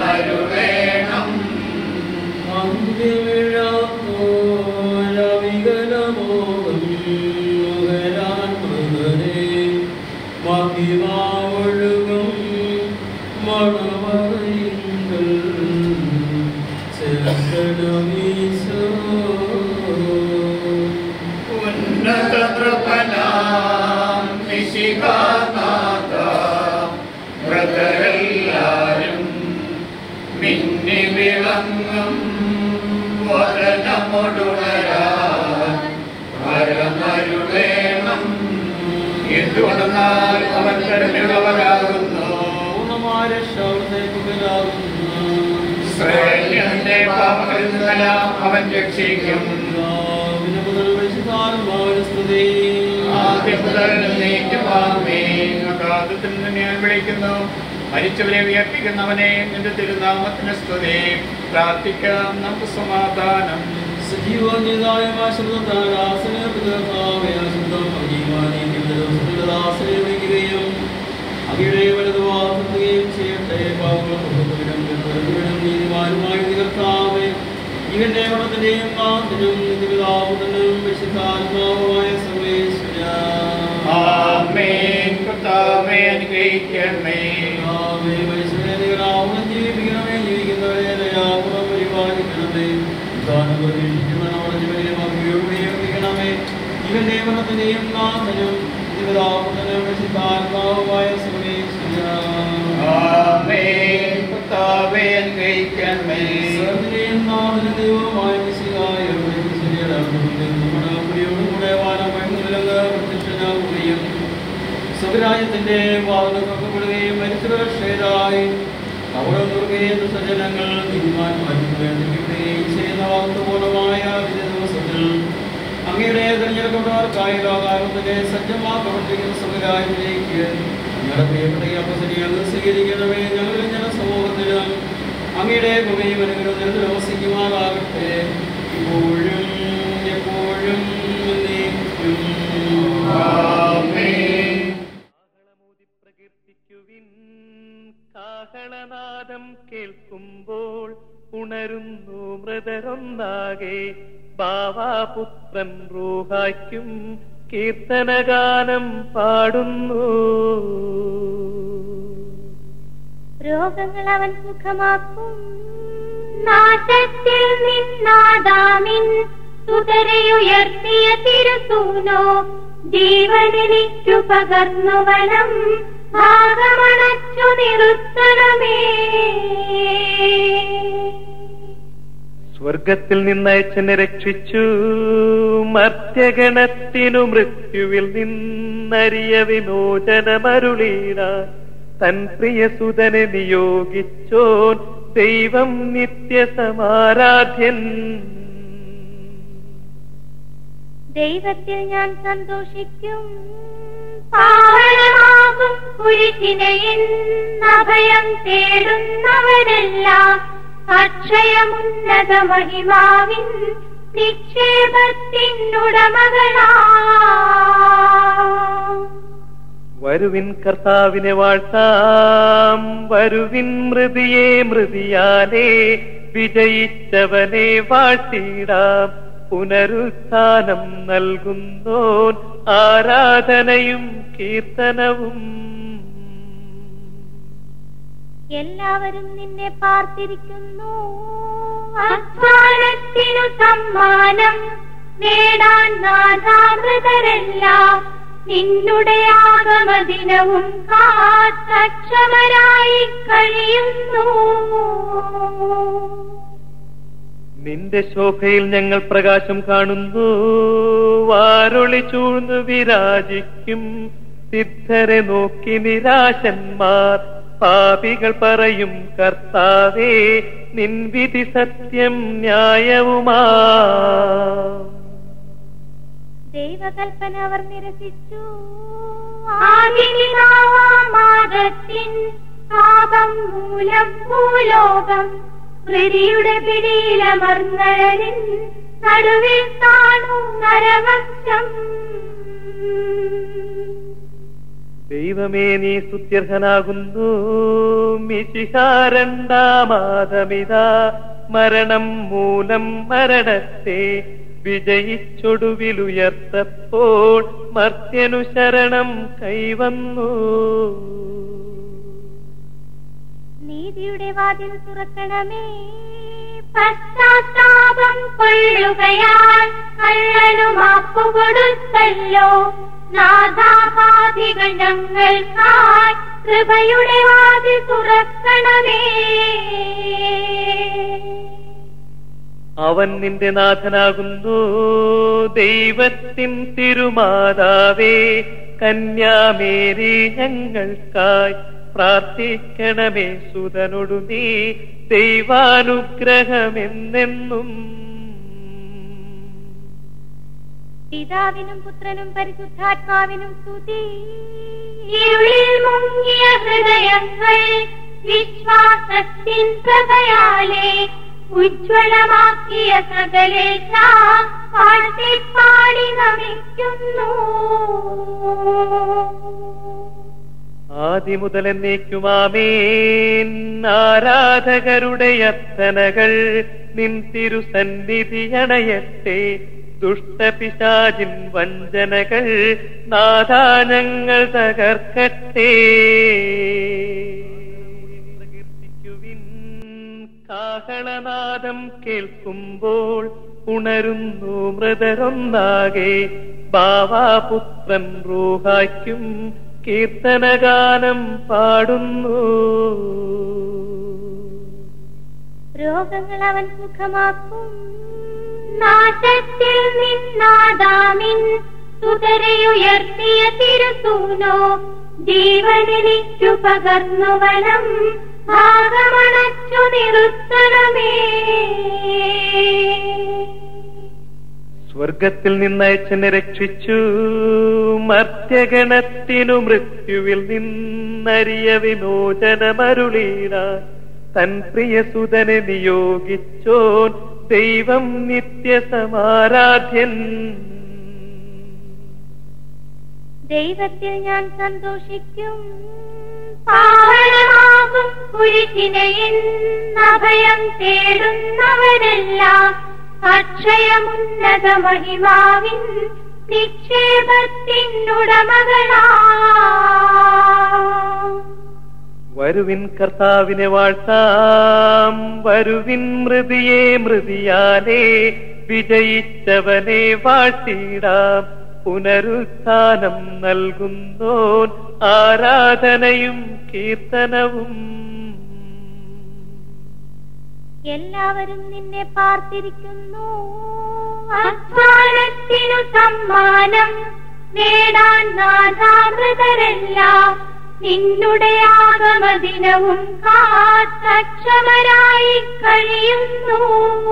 മിന്നി വിളങ്ങും വരനമൊടുണരാൻ വരമരുളേണം എന്തുകൊണ്ടെന്നാൽ അവൻ കരുണയുള്ളവരാകുന്നു ഇസ്രായേലിന്റെ പാപങ്ങളിൽ നിന്നെല്ലാം അവൻ രക്ഷിക്കും ആദ്യം മുതൽ നീക്കുവാമേ അഗാധത്തിൽ നിന്ന് ഞാൻ വിളിക്കുന്നു മരിച്ചവരെ ഉയർപ്പിക്കുന്നവനെ നിന്റെ തിരുനാമത്തിന് സ്തുതി പ്രാർത്ഥിക്കാം നമുക്ക് സമാധാനം അങ്ങയുടെ വലതുവാക്കുകയും ചെയ്യട്ടെ നീതിമാനുമായി നികർത്താവേ ഇവന്റെ മണത്തിന്റെയും നാഥനും നിത്യപിതാവുതനും വിശുദ്ധാത്മാവുമായ സർവേശ്വര ആമേൻ കർത്താവേ അനുഗ്രഹിക്കണമേ കർത്താവേ, മനുഷ്യനെ നികരാവുന്ന ജീവിപ്പിക്കണമേ ജീവിക്കുന്നവരെ ദയാപുറം പരിപാലിക്കണമേ ദാനം പ്രതീക്ഷിക്കുന്ന നമ്മുടെ ജീവനെ മഹിമയോട് ഉയർപ്പിക്കണമേ ഇവന്റെ മരണത്തിന്റെയും നാഥനും നിത്യപിതാവുതനും വിശുദ്ധാത്മാവുമായ സർവേശ്വര ആമേൻ കർത്താവേ അനുഗ്രഹിക്കണമേ സർവ്വതിനെയും നാഥനും ദൈവവുമായ മിശിഹായ ഉയർത്തിയ നമ്മുടെ പ്രിയോടുകൂടെ വാനമയങ്ങളിലങ്ങ് പ്രത്യക്ഷനാവുകയും സ്വരാജ്യത്തിന്റെ വാതിൽ തുറക്കപ്പെടുകയും മരിച്ചവരായി അവിടെ നിർഗേത സജ്ജനങ്ങൾ തീരുമാനമാക്കുകയും ചെയ്യുന്ന വാക്തപൂർണമായ വിജയ ദിവസത്തിൽ അങ്ങയുടെ തെരഞ്ഞെടുക്കപ്പെട്ടവർക്കായി ലോകാരത്തിന്റെ സജ്ജമാക്കപ്പെട്ടിരിക്കുന്ന സ്വരാജ്യത്തിലേക്ക് ഞങ്ങളുടെ പ്രിയപ്പെട്ട ഈ അപ്പസനെ അങ്ങ് സ്വീകരിക്കണമേ ഞങ്ങളുടെ ജനസമൂഹത്തിലും അങ്ങയുടെ കൃപയും അനുഗ്രഹം നിരന്തരം വസിക്കുമാറാകട്ടെ ഇപ്പോഴും എപ്പോഴും എന്നേക്കും. ആമേൻ കാഹളമൂതി പ്രകീർത്തിക്കുവിൻ കാഹളനാദം കേൾക്കുമ്പോൾ ഉണരുന്നു മൃതരൊന്നാകെ ബാവാപുത്രൻ റൂഹായ്ക്കും കീർത്തനഗാനം പാടുന്നു രോഗങ്ങൾ അവൻ സുഖമാക്കും നാശത്തിൽ നിന്നാദാമിൻ സുതരയുയർത്തിയ തിരുസൂനോ ജീവനെനിക്കു പകർന്നു വനം ഭാഗമണച്ചു നിർത്തണമേ സ്വർഗത്തിൽ നിന്നയച്ചനെ രക്ഷിച്ചു മർത്യഗണത്തിനു മൃത്യുവിൽ നിന്നറിയ വിമോചനമരുളീടാൻ തൻ പ്രിയസുതനെ നിയോഗിച്ചോൻ ദൈവം നിത്യസമാരാധ്യൻ ദൈവത്തിൽ ഞാൻ സന്തോഷിക്കും പാവനമാകും കുരിശിനയിൽ അഭയം തേടുന്നവരെല്ലാം അക്ഷയമുന്നത മഹിമാവിൻ നിക്ഷേപത്തിനുടമകളാ വരുവിൻ കർത്താവിനെ വാഴ്ത്താം വരുവിൻ മൃതിയെ മൃതിയാലേ വിജയിച്ചവനെ വാഴ്ത്തിടാം പുനരുത്ഥാനം നൽകുന്നോൻ ആരാധനയും കീർത്തനവും എല്ലാവരും നിന്നെ പാർത്തിരിക്കുന്നു അധ്വാനത്തിനു സമ്മാനം നേടാൻ നാഥാമൃതരെല്ലാം നിന്നുടെ ആഗമദിനവും കാത്തക്ഷമരായി കഴിയുന്നു നിന്റെ ശോഭയിൽ ഞങ്ങൾ പ്രകാശം കാണുന്നു വാരൊളി ചൂഴ്ന്നു വിരാജിക്കും സിദ്ധരെ നോക്കി നിരാശന്മാർ പാപികൾ പറയും കർത്താവേ നിൻ വിധി സത്യം ന്യായവുമാ ദൈവകൽപ്പന അവർ നിരസിച്ചു ആദിപിതാവാമാദത്തിൻ പാപം മൂലം ഭൂലോകം പ്രതിയുടെ പിടിയിലമർന്നരനിൻ നടുവിൽ കാണൂ നരവംശം ദൈവമേ നീ സ്തുത്യർഹനാകുന്നു മിശിഹാരണ്ടാമാതമിതാ മരണം മൂലം മരണത്തെ വിജയിച്ചൊടുവിലുയർത്തപ്പോൾ മർത്യനു ശരണം കൈവന്നു നീതിയുടെ വാതിൽ തുറക്കണമേ പശ്ചാത്താപം കൊള്ളുകയാൽ കള്ളനു മാപ്പു കൊടുത്തല്ലോ നാഥാപാതികൾ ഞങ്ങൾക്കായി കൃപയുടെ വാതിൽ തുറക്കണമേ അവൻ നിന്റെ നാഥനാകുന്നു ദൈവത്തിൻ തിരുമാതാവേ കന്യാമേരി ഞങ്ങൾക്കായി പ്രാർത്ഥിക്കണമേ സുതനൊടു നീ ദൈവാനുഗ്രഹമെന്നെന്നും പിതാവിനും പുത്രനും പരിശുദ്ധാത്മാവിനും സ്തുതി ഇരുളിൽ മുങ്ങിയ ഹൃദയങ്ങൾ വിശ്വാസത്തിൻ പ്രഭയാലെ ഉജ്ജ്വലമാക്കിയ സകലേശ പാടി നമിക്കുന്നു ആദിമുതൽ എന്നേക്കുമാമേൻ ആരാധകരുടെ അർത്ഥനകൾ നിൻ തിരുസന്നിധി അണയട്ടെ ദുഷ്ടപിശാചിൻ വഞ്ചനകൾ നാദാനങ്ങൾ തകർക്കട്ടെ പ്രകീർത്തിക്കുവിൻ കാഹളനാദം കേൾക്കുമ്പോൾ ഉണരുന്നു മൃതരൊന്നാകെ ബാവാപുത്രൻ റൂഹായ്ക്കും കീർത്തനഗാനം പാടുന്നു രോഗങ്ങൾ അവൻ സുഖമാക്കും നാശത്തിൽ നിന്നാദാമിൻ സുതരയുയർത്തിയ തിരുസൂനോ ജീവനെനിക്കു പകർന്നു വനം ഭാഗമണച്ചു നിർത്തണമേ സ്വർഗത്തിൽ നിന്നയച്ചെന്നെ രക്ഷിച്ചു മർത്യഗണത്തിനു മൃത്യുവിൽ നിന്നറിയ വിമോചനമരുളീട തൻ പ്രിയസുതനെ നിയോഗിച്ചോൻ ദൈവം നിത്യസമാരാധ്യൻ ദൈവത്തിൽ ഞാൻ സന്തോഷിക്കും പാവനമാകും കുരിശിനയിൽ അഭയം തേടുന്നവരെല്ലാം അക്ഷയമുന്നത മഹിമാവിൻ നിക്ഷേപത്തിനുടമകളാ വരുവിൻ കർത്താവിനെ വാഴ്ത്താം വരുവിൻ മൃതിയെ മൃതിയാലേ വിജയിച്ചവനെ വാഴ്ത്തിടാം പുനരുത്ഥാനം നൽകുന്നോൻ ആരാധനയും കീർത്തനവും എല്ലാവരും നിന്നെ പാർത്തിരിക്കുന്നു അധ്വാനത്തിനു സമ്മാനം നേടാൻ നാഥാമൃതരെല്ലാം നിന്നുടെ ആഗമദിനവും കാത്തക്ഷമരായി കഴിയുന്നു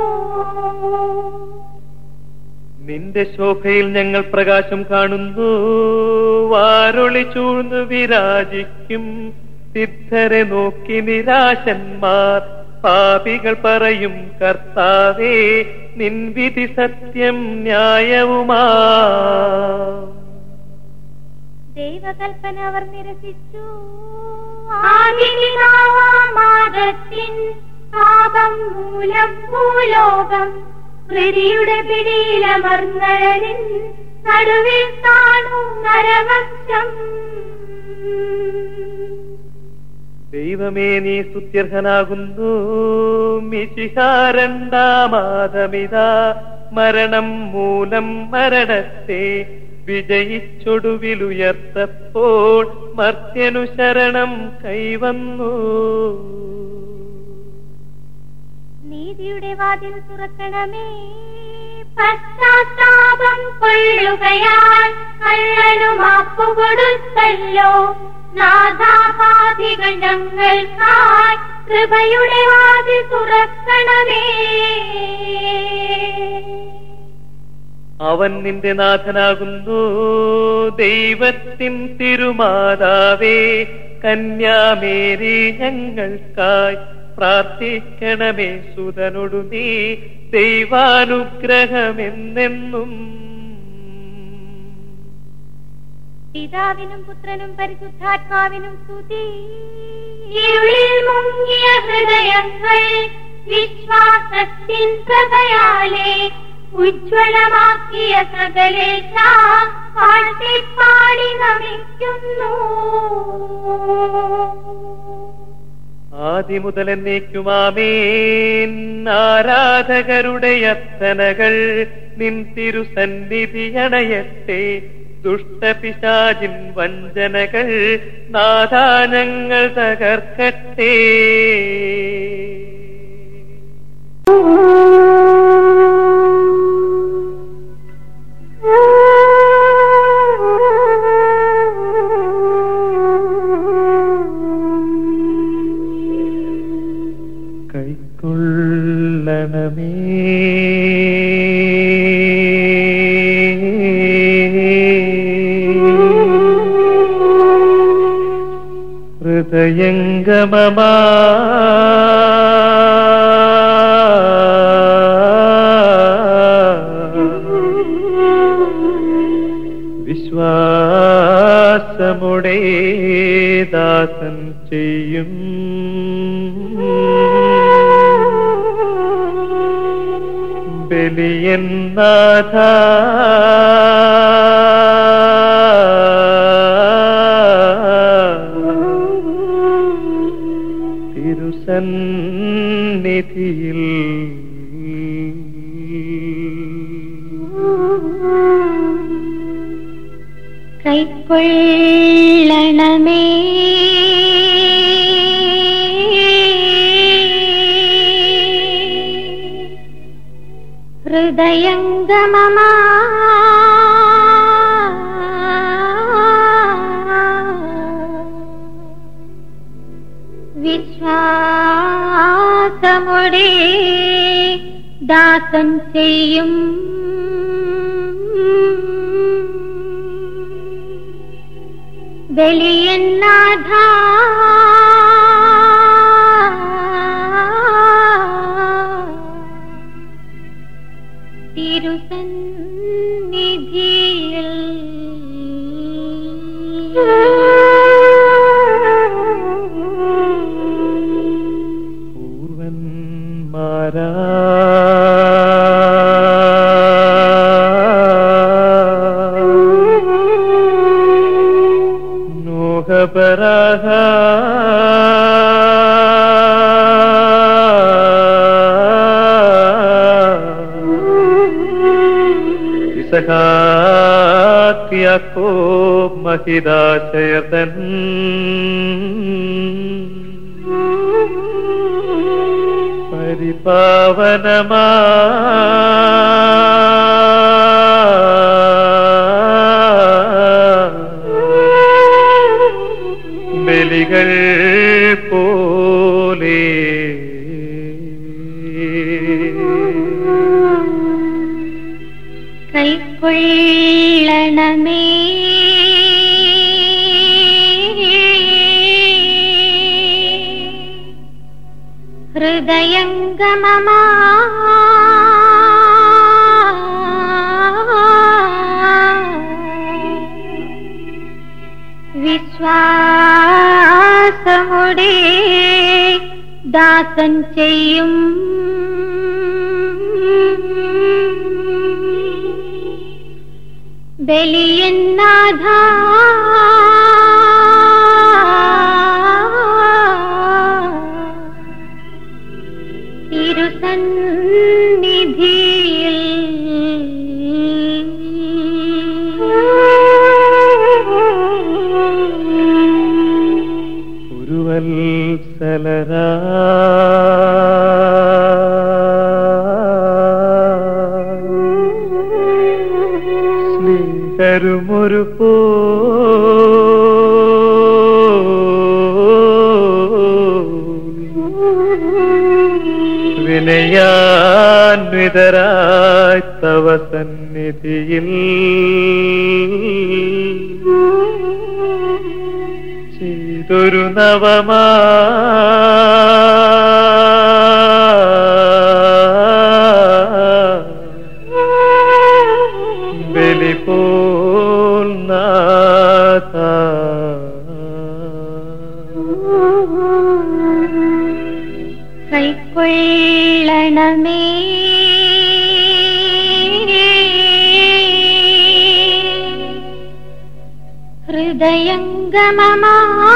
നിന്റെ ശോഭയിൽ ഞങ്ങൾ പ്രകാശം കാണുന്നു വാരൊളി ചൂഴ്ന്നു വിരാജിക്കും സിദ്ധരെ നോക്കി നിരാശന്മാർ പാപികൾ പറയും കർത്താവേ നിൻവിധി സത്യം ന്യായവുമാ ദൈവകൽപ്പന അവർ നിരസിച്ചു ആദിപിതാവാമാദത്തിൻ പാപം മൂലം ഭൂലോകം പ്രതിയുടെ പിടിയിലമർന്നഴലിൻ നടുവിൽ കാണൂ നരവംശം ദൈവമേ നീ സുത്യർഹനാകുന്നു മിശിഹാരണ്ടാമാതമിതാ മരണം മൂലം മരണത്തെ വിജയിച്ചൊടുവിലുയർത്തപ്പോൾ മർത്യനു ശരണം കൈവന്നു നീതിയുടെ വാതിൽ തുറക്കണമേ പശ്ചാത്താപം കൊള്ളുകയാൽ കള്ളനു മാപ്പു കൊടുത്തല്ലോ നാഥാപാതികൾ ഞങ്ങൾക്കായി കൃപയുടെ വാതിൽ തുറക്കണമേ അവൻ നിന്റെ നാഥനാകുന്നു ദൈവത്തിൻ തിരുമാതാവേ കന്യാമേരി ഞങ്ങൾക്കായി പ്രാർത്ഥിക്കണമേ സുതനൊടു നീ ദൈവാനുഗ്രഹമെന്നെന്നും പിതാവിനും പുത്രനും പരിശുദ്ധാത്മാവിനും സ്തുതി ഇരുളിൽ മുങ്ങിയ ഹൃദയങ്ങൾ വിശ്വാസത്തിൻ പ്രഭയാലെ ഉജ്ജ്വലമാക്കിയ സകലേശ പാടി നമിക്കുന്നു ആദിമുതൽ എന്നേക്കുമാമേൻ ആരാധകരുടെ അർത്ഥനകൾ നിൻ തിരുസന്നിധി അണയട്ടെ ദുഷ്ടപിശാചിൻ വഞ്ചനകൾ നാദാനങ്ങൾ തകർക്കട്ടെ കൈക്കൊള്ളണമേ ഹൃദയംഗമമാ വിശ്വാസമുടേ ദാസൻ ചെയ്യും ബലിയൻ നാഥ തിരുസന്നിധിയിൽ കൈക്കൊള്ളണമേ ഹൃദയംഗമമാ വിശ്വാസമുടേ ദാസൻ ചെയ്യും ബലിയന്നാഥ തിരുസന്നിധിയിൽ പൂർവന്മാരാ നോഹപരാഹ യാക്കോബ് മഹിദാശയതൻ പരിപാവനമാ ബലികൾ പോലെ കൈക്കൊള്ളണമേ ഹൃദയംഗമമാ വിശ്വാസമുടേ ദാസൻ ചെയ്യും ബലിയന്നാഥ തിരുസന്നിധിയിൽ ഉരുവത്സലരാ സ്നേഹരുമൊരു പോ വിനയാന്വിതരായി തവ സന്നിധിയിൽ ചെയ്തൊരു നവമാ ബലി പോൽ നാഥ കൈക്കൊള്ളണമേ ഹൃദയംഗമമാ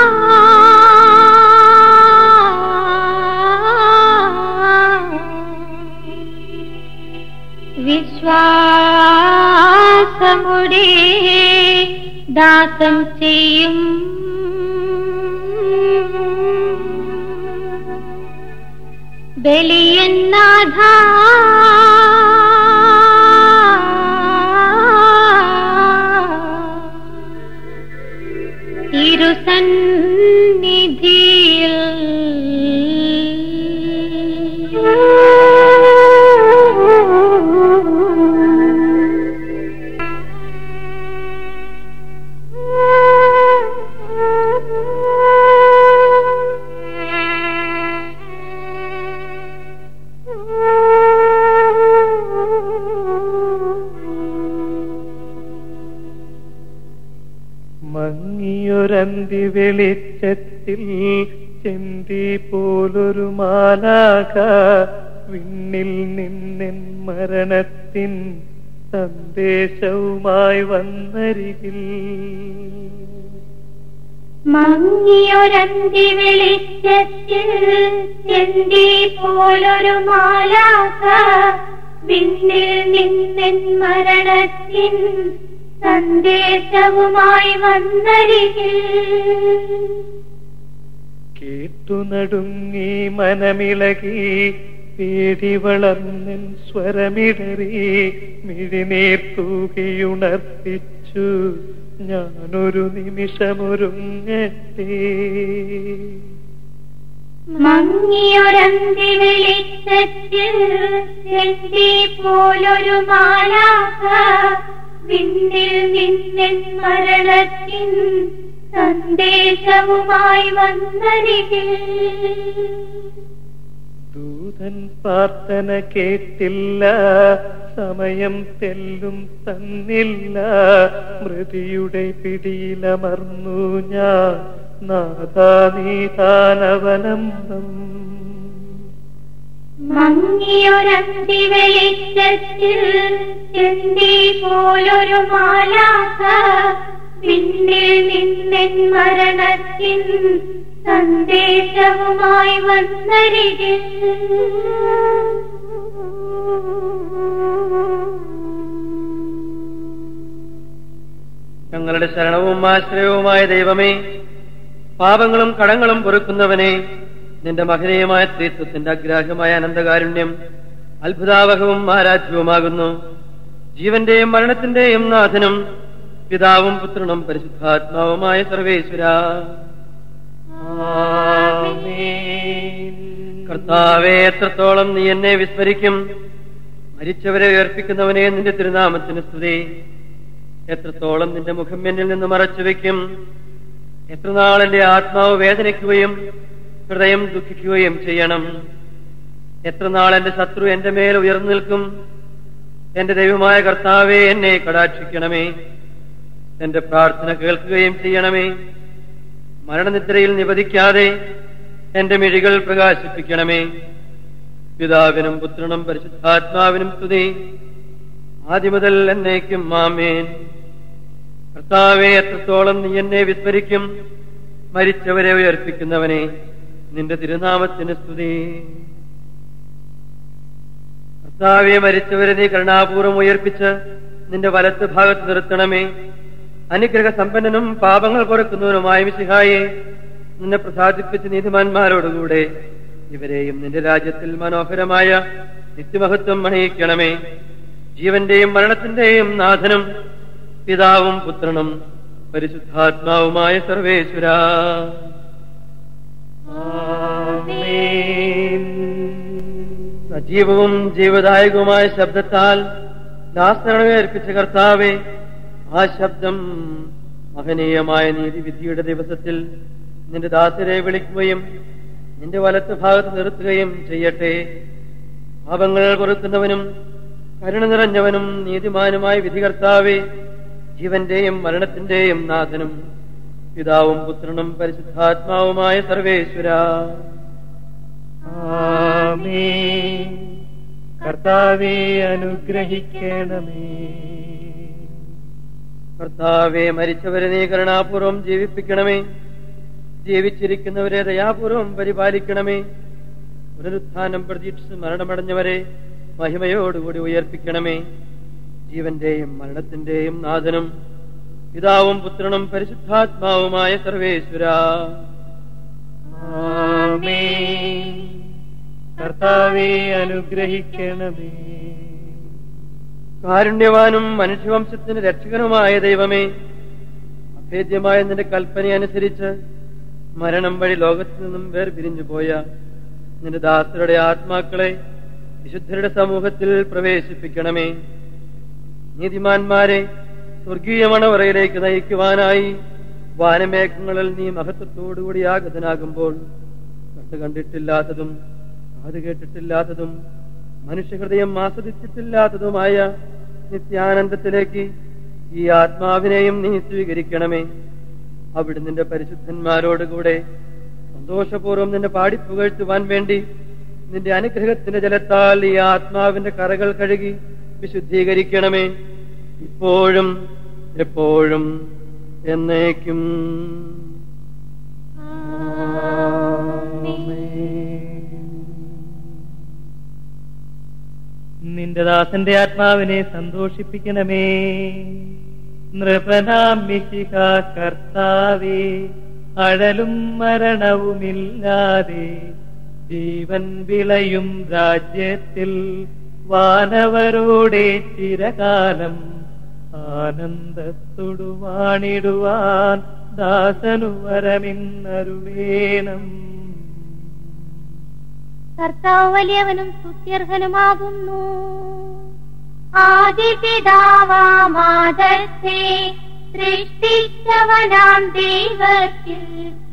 വിശ്വാസമുടേ ദാസം ചെയ്യും ബലിയന്നാഥ തിരുസന്നിധിയിൽ മങ്ങിയൊരന്തി വെളിച്ചത്തിൽ ചെന്തി പോലൊരു മാലാക വിണ്ണിൽ നിന്നെൻ മരണത്തിൻ സന്ദേശവുമായി വന്നരികിൽ മങ്ങിയൊരന്തി വെളിച്ചത്തിൽ ചെന്തി പോലൊരു മാലാക വിണ്ണിൽ നിന്നെൻ മരണത്തിൻ സന്ദേശവുമായി വന്നരികിൽ കേട്ടു നടുങ്ങി മനമിളകി പേടി വളർന്നൻ സ്വരമിടറി മിഴിനീർ തൂകിയുണർത്തിച്ചു ഞാനൊരു നിമിഷമൊരുങ്ങട്ടെ മങ്ങിയൊരന്തി വെളിച്ചത്തിൽ ചെന്തി പോലൊരു മാലാക വിണ്ണിൽ നിന്നെൻ മരണത്തിൻ സന്ദേശവുമായി വന്നരികിൽ ദൂതൻ പ്രാർത്ഥന കേട്ടില്ല സമയം തെല്ലും തന്നില്ല മൃതിയുടെ പിടിയിലമർന്നു ഞാൻ നാദാനീതാനവലംബം മങ്ങിയൊരന്തി വെളിച്ചത്തിൽ ചെന്തി പോലൊരു മാലാക പിന്നിൽ നിന്നെൻ മരണത്തിൻ സന്ദേശവുമായി വന്നരികിൽ ഞങ്ങളുടെ ശരണവും ആശ്രയവുമായ ദൈവമേ പാപങ്ങളും കടങ്ങളും പൊറുക്കുന്നവനെ നിന്റെ മഹനീയമായ സ്ത്രീത്വത്തിന്റെ അഗ്രാഹ്യമായ അനന്തകാരുണ്യം അത്ഭുതാവഹവും ആരാധ്യവുമാകുന്നു ജീവന്റെയും മരണത്തിന്റെയും നാഥനും പിതാവും പുത്രനും പരിശുദ്ധാത്മാവുമായ സർവേശ്വര കർത്താവെ എത്രത്തോളം നീ എന്നെ വിസ്മരിക്കും മരിച്ചവരെ ഉയർപ്പിക്കുന്നവനെ നിന്റെ തിരുനാമത്തിന് സ്തുതി എത്രത്തോളം നിന്റെ മുഖം എന്നിൽ നിന്ന് മറച്ചു വെക്കും എത്ര നാൾ എന്റെ ആത്മാവ് വേദനിക്കുകയും ഹൃദയം ദുഃഖിക്കുകയും ചെയ്യണം എത്ര നാൾ എന്റെ ശത്രു എന്റെ മേൽ ഉയർന്നു നിൽക്കും എന്റെ ദൈവമായ കർത്താവെ എന്നെ കടാക്ഷിക്കണമേ എന്റെ പ്രാർത്ഥന കേൾക്കുകയും ചെയ്യണമേ മരണനിദ്രയിൽ നിപതിക്കാതെ എന്റെ മിഴികൾ പ്രകാശിപ്പിക്കണമേ പിതാവിനും പുത്രനും പരിശുദ്ധാത്മാവിനും സ്തുതി ആദ്യം മുതൽ എന്നേക്കും മാമേൻ കർത്താവെ എത്രത്തോളം നീ എന്നെ വിസ്മരിക്കും മരിച്ചവരെ ഉയർപ്പിക്കുന്നവനെ നിന്റെ തിരുനാമത്തിന് സ്തുതി കർത്താവെ മരിച്ചവരെ നീ കരുണാപൂർവം ഉയർപ്പിച്ച് നിന്റെ വലത്ത് ഭാഗത്ത് നിർത്തണമേ അനുഗ്രഹ സമ്പന്നനും പാപങ്ങൾ പൊറുക്കുന്നവനുമായ മിശിഹായെ നിന്നെ പ്രസാദിപ്പിച്ച് നീതിമാന്മാരോടുകൂടെ ഇവരെയും നിന്റെ രാജ്യത്തിൽ മനോഹരമായ നിത്യമഹത്വം അണിയിക്കണമേ ജീവന്റെയും മരണത്തിന്റെയും നാഥനും പിതാവും പുത്രനും പരിശുദ്ധാത്മാവുമായ സർവേശ്വര സജീവവും ജീവദായകവുമായ ശബ്ദത്താൽ ദാസരണമേ അർപ്പിച്ച കർത്താവെ ആ ശബ്ദം മഹനീയമായ നീതിവിധിയുടെ ദിവസത്തിൽ നിന്റെ ദാസരെ വിളിക്കുകയും നിന്റെ വലത്ത് ഭാഗത്ത് നിർത്തുകയും ചെയ്യട്ടെ പാപങ്ങൾ പൊറുക്കുന്നവനും കരുണ നിറഞ്ഞവനും നീതിമാനുമായ വിധികർത്താവെ ജീവന്റെയും മരണത്തിന്റെയും നാഥനും പിതാവും പുത്രനും പരിശുദ്ധാത്മാവുമായ സർവേശ്വര ആമേൻ കർത്താവെ അനുഗ്രഹിക്കണമേ കർത്താവെ മരിച്ചവരെ നീ കരുണാപൂർവം ജീവിപ്പിക്കണമേ ജീവിച്ചിരിക്കുന്നവരെ ദയാപൂർവം പരിപാലിക്കണമേ പുനരുത്ഥാനം പ്രതീക്ഷിച്ച് മരണമടഞ്ഞവരെ മഹിമയോടുകൂടി ഉയർപ്പിക്കണമേ ജീവന്റെയും മരണത്തിന്റെയും നാഥനും പിതാവും പുത്രനും പരിശുദ്ധാത്മാവുമായ സർവേശ്വര ആമേൻ കർത്താവെ അനുഗ്രഹിക്കണമേ കാരുണ്യവാനും മനുഷ്യവംശത്തിന് രക്ഷകനുമായ ദൈവമേ അഭേദ്യമായ നിന്റെ കൽപ്പന അനുസരിച്ച് മരണം വഴി ലോകത്തു നിന്നും വേർപിരിഞ്ഞു പോയ നിന്റെ ദാസരുടെ ആത്മാക്കളെ വിശുദ്ധരുടെ സമൂഹത്തിൽ പ്രവേശിപ്പിക്കണമേ നീതിമാന്മാരെ സ്വർഗീയ മണവറയിലേക്ക് നയിക്കുവാനായി വാനമേഘങ്ങളിൽ നീ മഹത്വത്തോടുകൂടി ആഗതനാകുമ്പോൾ കണ്ടു കണ്ടിട്ടില്ലാത്തതും കാത് കേട്ടിട്ടില്ലാത്തതും മനുഷ്യഹൃദയം ആസ്വദിച്ചിട്ടില്ലാത്തതുമായ നിത്യാനന്ദത്തിലേക്ക് ഈ ആത്മാവിനെയും നീ സ്വീകരിക്കണമേ അവിടെ നിന്റെ പരിശുദ്ധന്മാരോട് കൂടെ സന്തോഷപൂർവ്വം നിന്നെ പാടി പുകഴ്ത്തുവാൻ വേണ്ടി നിന്റെ അനുഗ്രഹത്തിന്റെ ജലത്താൽ ഈ ആത്മാവിന്റെ കറകൾ കഴുകി വിശുദ്ധീകരിക്കണമേ ഇപ്പോഴും എപ്പോഴും എന്നേക്കും നിന്റെ ദാസന്റെ ആത്മാവിനെ സന്തോഷിപ്പിക്കണമേ നൃപനാം മിശിഹ കർത്താവേ അഴലും മരണവുമില്ലാതെ ജീവൻ വിളയും രാജ്യത്തിൽ വാനവരോടെ ചിരകാലം ആനന്ദത്തോടു വാണിടുവാൻ ദാസനു വരമിന്നരുളേണം കർത്താവ് വലിയവനും സ്തുത്യർഹനുമാകുന്നു ആദിപിതാവാമാദത്തെ സൃഷ്ടിച്ചവനാം ദൈവത്തിൽ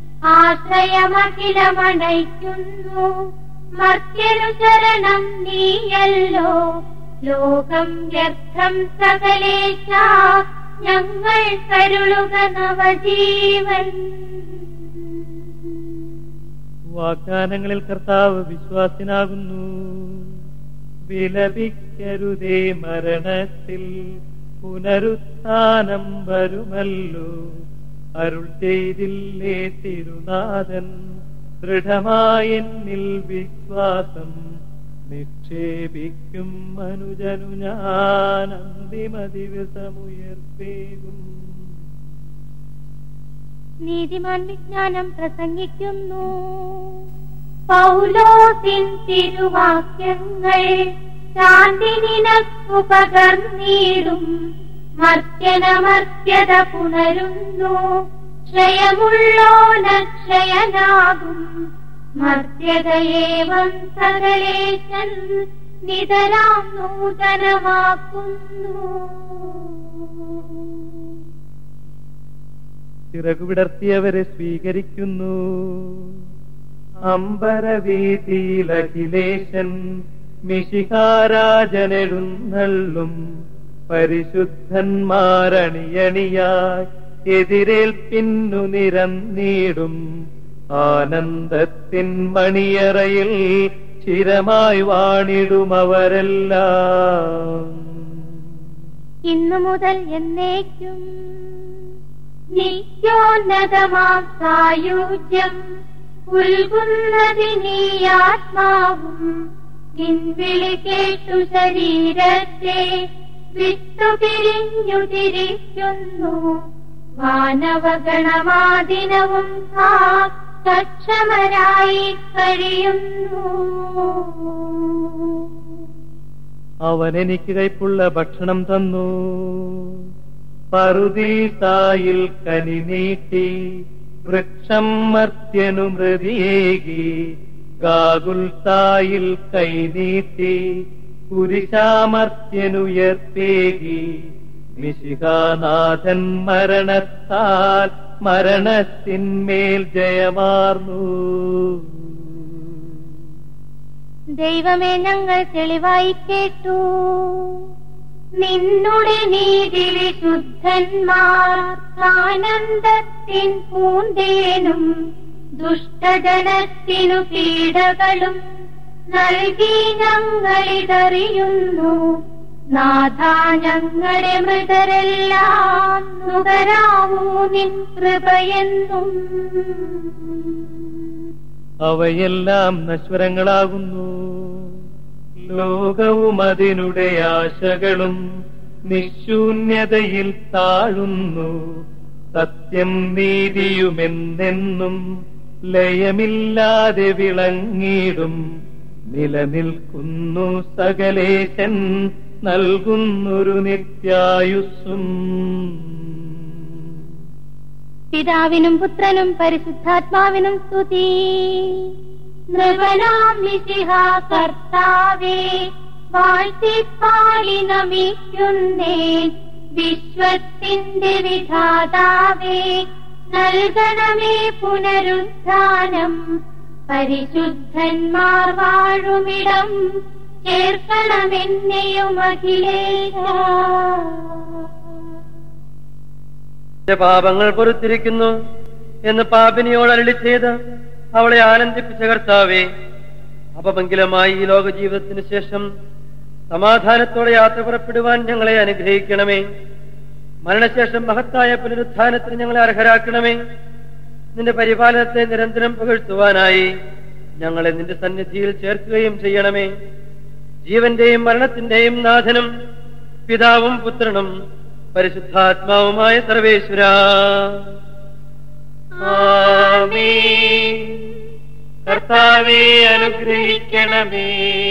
ആശ്രയമഖിലമണയ്ക്കുന്നു മർത്യനു ശരണം നീയല്ലോ ലോകം വ്യർത്ഥം സകലേശ ഞങ്ങൾ കരുളുക നവജീവൻ വാഗ്ദാനങ്ങളിൽ കർത്താവ് വിശ്വാസിനാകുന്നു വിലപിക്കരുതേ മരണത്തിൽ പുനരുത്ഥാനം വരുമല്ലോ അരുൾ ചെയ്തില്ലേ തിരുനാഥൻ ദൃഢമായെന്നിൽ വിശ്വാസം നിക്ഷേപിക്കും മനുജനു ഞാൻ അന്തിമ ദിവസമുയർത്തേകും നീതിമാൻ വിജ്ഞാനം പ്രസംഗിക്കുന്നു പൗലോസിൻ തിരുവാക്യങ്ങൾ ശാന്തി നിനക്കു പകർന്നീടും മർത്യനമർത്യത പുണരുന്നു ക്ഷയമുള്ളോനക്ഷയനാകും മർത്യതയേവം സകലേശൻ നിതരാം നൂതനമാക്കുന്നു ചിറകുവിടർത്തിയവരെ സ്വീകരിക്കുന്നു അമ്പരവീതിയിൽ അഖിലേശൻ മിശിഹാരാജനെഴുന്നള്ളും പരിശുദ്ധന്മാരണിയണിയായി എതിരേൽപ്പിന്നു നിരന്നീടും ആനന്ദത്തിൻ മണിയറയിൽ ചിരമായി വാണിടുമവരെല്ലാം ഇന്നു മുതൽ എന്നേക്കും നിത്യോന്നതമാം സായുജ്യം ഉൽകുന്നതിനീ ആത്മാവും നിൻവിളി കേട്ടു ശരീരത്തെ വിട്ടുപിരിഞ്ഞു തിരിക്കുന്നു മാനവഗണമാദിനവും ആ സക്ഷമരായി കഴിയുന്നു അവൻ എനിക്ക് കൈപ്പുള്ള ഭക്ഷണം തന്നു പറുദീസായിൽ കനി നീട്ടി വൃക്ഷം മർത്യനു മൃതിയേകി ഗാകുൽത്തായിൽ കൈനീട്ടി കുരിശാമർത്യനുയർത്തേകി മിശിഹാനാഥൻ മരണത്താൽ മരണത്തിന്മേൽ ജയമാർന്നു ദൈവമേ ഞങ്ങൾ തെളിവായി കേട്ടു നിന്നുടെ നീതി വിശുദ്ധന്മാർ ആനന്ദത്തിൻ പൂന്തേനും ദുഷ്ടജനത്തിനു പീഡകളും നൽകി ഞങ്ങളിതറിയുന്നു നാഥ ഞങ്ങളുടെ മൃതരെല്ലാം നുകരാവൂ നിൻ കൃപയെന്നും അവയെല്ലാം നശ്വരങ്ങളാകുന്നു ലോകവും അതിനുടെ ആശകളും നിശൂന്യതയിൽ താഴുന്നു സത്യം നീതിയുമെന്നെന്നും ലയമില്ലാതെ വിളങ്ങിടും നിലനിൽക്കുന്നു സകലേശൻ നൽകുന്നൊരു നിത്യായുസ്സും പിതാവിനും പുത്രനും പരിശുദ്ധാത്മാവിനും സ്തുതി നൃപനാം മിശിഹ കർത്താവേ വാഴ്ത്തിപ്പാടി നമിക്കുന്നേ വിശ്വത്തിന്റെ വിധാതാവേ നൽകണമേ പുനരുദ്ധാനം പരിശുദ്ധന്മാർ വാഴുമിടം ചേർക്കണമെന്നെയും അഖിലേശ നിന്റെ പാപങ്ങൾ പൊറുത്തിരിക്കുന്നു എന്ന് പാപിനിയോട് അരളി ചെയ്ത് അവളെ ആനന്ദിപ്പിച്ച കർത്താവേ അപമംഗലമായി ഈ ലോക ജീവിതത്തിന് ശേഷം സമാധാനത്തോടെ യാത്ര പുറപ്പെടുവാൻ ഞങ്ങളെ അനുഗ്രഹിക്കണമേ മരണശേഷം മഹത്തായ പുനരുത്ഥാനത്തിന് ഞങ്ങളെ അർഹരാക്കണമേ നിന്റെ പരിപാലനത്തെ നിരന്തരം പുകഴ്ത്തുവാനായി ഞങ്ങളെ നിന്റെ സന്നിധിയിൽ ചേർക്കുകയും ചെയ്യണമേ ജീവന്റെയും മരണത്തിന്റെയും നാഥനും പിതാവും പുത്രനും പരിശുദ്ധാത്മാവുമായ സർവേശ്വര കർത്താവെ അനുഗ്രഹിക്കണമേ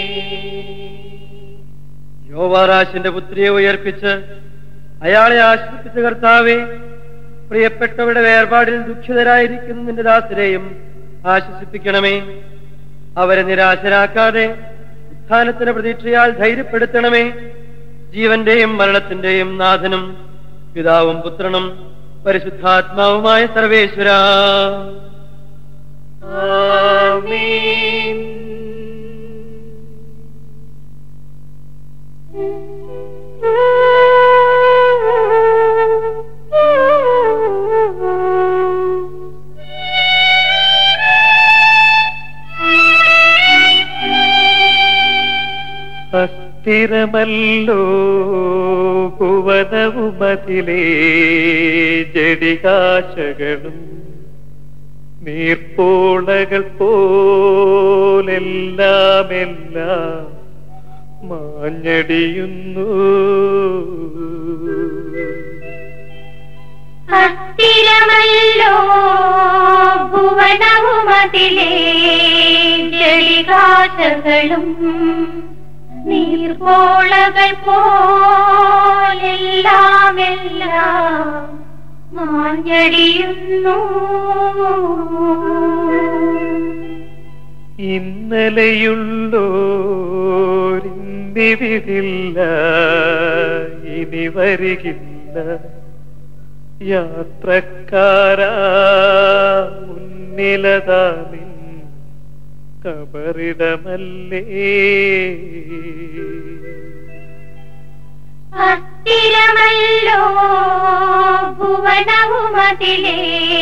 യോവാറാശിന്റെ പുത്രിയെ ഉയർപ്പിച്ച് അയാളെ ആശ്വസിപ്പിച്ച കർത്താവെ പ്രിയപ്പെട്ടവരുടെ വേർപാടിൽ ദുഃഖിതരായിരിക്കുന്ന നിന്റെ ദാസരെയും ആശ്വസിപ്പിക്കണമേ അവരെ നിരാശരാക്കാതെ ഉത്ഥാനത്തിന് പ്രതീക്ഷയാൽ ധൈര്യപ്പെടുത്തണമേ ജീവന്റെയും മരണത്തിന്റെയും നാഥനും പിതാവും പുത്രനും പരിശുദ്ധാത്മാവുമായ സർവേശ്വര അസ്ഥിരമല്ലോ ഭുവനവുമതിലേ ജടികാശകളും നീർപ്പോളകൾ പോലെല്ലാമെല്ലാം മാഞ്ഞടിയുന്നു അസ്ഥിരമല്ലോ ഭുവനവുമതിലേ ജളികാശകളും നീർപോളകൾ പോലെല്ലാമെല്ലാം മാഞ്ഞടിയുന്നു ഇന്നലെയുള്ളോരിന്നിവിടില്ല ഇനി വരികില്ല യാത്രക്കാരാ മുന്നിലതാ നിൻ കബറിടമല്ലേ അസ്ഥിരമല്ലോ ഭുവനവുമതിലേ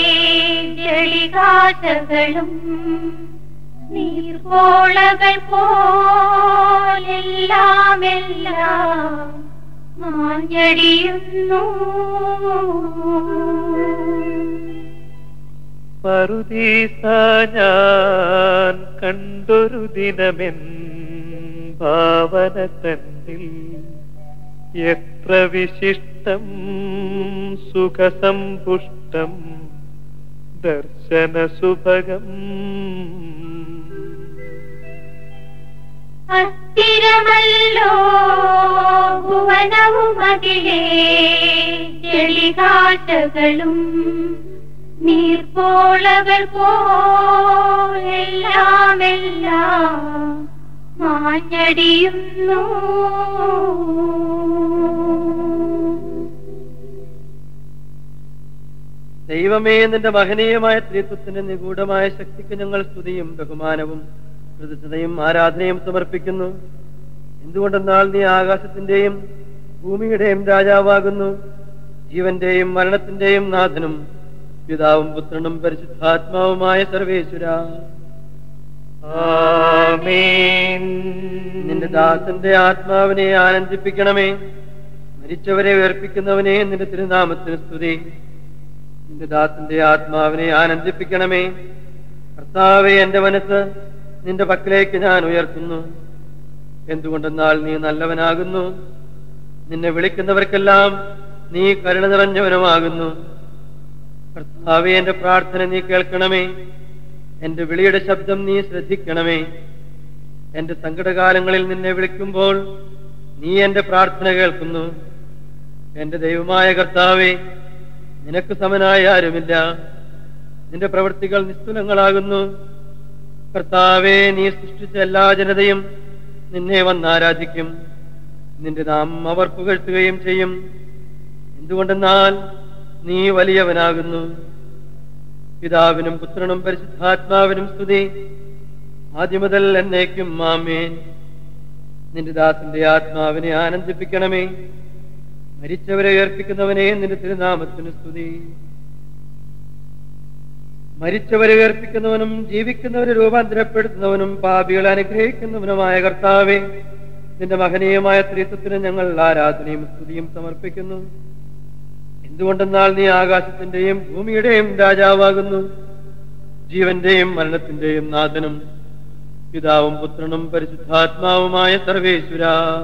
ജളികാശകളും നീർപോളകൾ പോലെല്ലാമെല്ലാം മാഞ്ഞടിയുന്നു പറുദീസ ഞാൻ കണ്ടൊരു ദിനമെൻ ഭാവന തന്നിൽ എത്ര വിശിഷ്ടം സുഖസമ്പുഷ്ടം ദർശന സുഭഗം അസ്ഥിരമല്ലോ ഭുവനവുമതിലേ ജളികാശകളും നീർപ്പോളകൾ പോലെല്ലാമെല്ലാം മാഞ്ഞടിയുന്നു ദൈവമേ നിന്റെ മഹനീയമായ ത്രിത്വത്തിന്റെ നിഗൂഢമായ ശക്തിക്ക് ഞങ്ങൾ സ്തുതിയും ബഹുമാനവും കൃതജ്ഞതയും ആരാധനയും സമർപ്പിക്കുന്നു എന്തുകൊണ്ടെന്നാൽ നീ ആകാശത്തിന്റെയും ഭൂമിയുടെയും രാജാവാകുന്നു ജീവന്റെയും മരണത്തിന്റെയും നാഥനും പിതാവും പുത്രനും പരിശുദ്ധാത്മാവുമായ സർവേശ്വര ആമേൻ നിന്റെ ദാസന്റെ ആത്മാവിനെ ആനന്ദിപ്പിക്കണമേ മരിച്ചവരെ ഉയർപ്പിക്കുന്നവനെ നിന്റെ തിരുനാമത്തിന് സ്തുതി നിന്റെ ദാസന്റെ ആത്മാവിനെ ആനന്ദിപ്പിക്കണമേ കർത്താവെ എന്റെ മനസ്സ് നിന്റെ പക്കലേക്ക് ഞാൻ ഉയർത്തുന്നു എന്തുകൊണ്ടെന്നാൽ നീ നല്ലവനാകുന്നു നിന്നെ വിളിക്കുന്നവർക്കെല്ലാം നീ കരുണ നിറഞ്ഞവനുമാകുന്നു കർത്താവെ എന്റെ പ്രാർത്ഥന നീ കേൾക്കണമേ എന്റെ വിളിയുടെ ശബ്ദം നീ ശ്രദ്ധിക്കണമേ എന്റെ സങ്കടകാലങ്ങളിൽ നിന്നെ വിളിക്കുമ്പോൾ നീ എന്റെ പ്രാർത്ഥന കേൾക്കുന്നു എന്റെ ദൈവമായ കർത്താവെ നിനക്ക് സമനായ ആരുമില്ല നിന്റെ പ്രവൃത്തികൾ നിസ്തുലങ്ങളാകുന്നു കർത്താവെ നീ സൃഷ്ടിച്ച എല്ലാ ജനതയും നിന്നെ വന്നാരാധിക്കും നിന്റെ നാമം അവർ പുകഴ്ത്തുകയും ചെയ്യും എന്തുകൊണ്ടെന്നാൽ നീ വലിയവനാകുന്നു പിതാവിനും പുത്രനും പരിശുദ്ധാത്മാവിനും സ്തുതി ആദ്യം മുതൽ എന്നേക്കും മാമേൻ നിന്റെ ദാസന്റെ ആത്മാവിനെ ആനന്ദിപ്പിക്കണമേ മരിച്ചവരെ ഉയർപ്പിക്കുന്നവനെ നിന്റെ തിരുനാമത്തിന് സ്തുതി മരിച്ചവരെ ഉയർപ്പിക്കുന്നവനും ജീവിക്കുന്നവരെ രൂപാന്തരപ്പെടുത്തുന്നവനും പാപികളെ അനുഗ്രഹിക്കുന്നവനുമായ കർത്താവെ നിന്റെ മഹനീയമായ ത്രിത്വത്തിന് ഞങ്ങൾ ആരാധനയും സ്തുതിയും സമർപ്പിക്കുന്നു എന്തുകൊണ്ടെന്നാൽ നീ ആകാശത്തിന്റെയും ഭൂമിയുടെയും രാജാവാകുന്നു ജീവന്റെയും മരണത്തിന്റെയും നാഥനും പിതാവും പുത്രനും പരിശുദ്ധാത്മാവുമായ സർവേശ്വര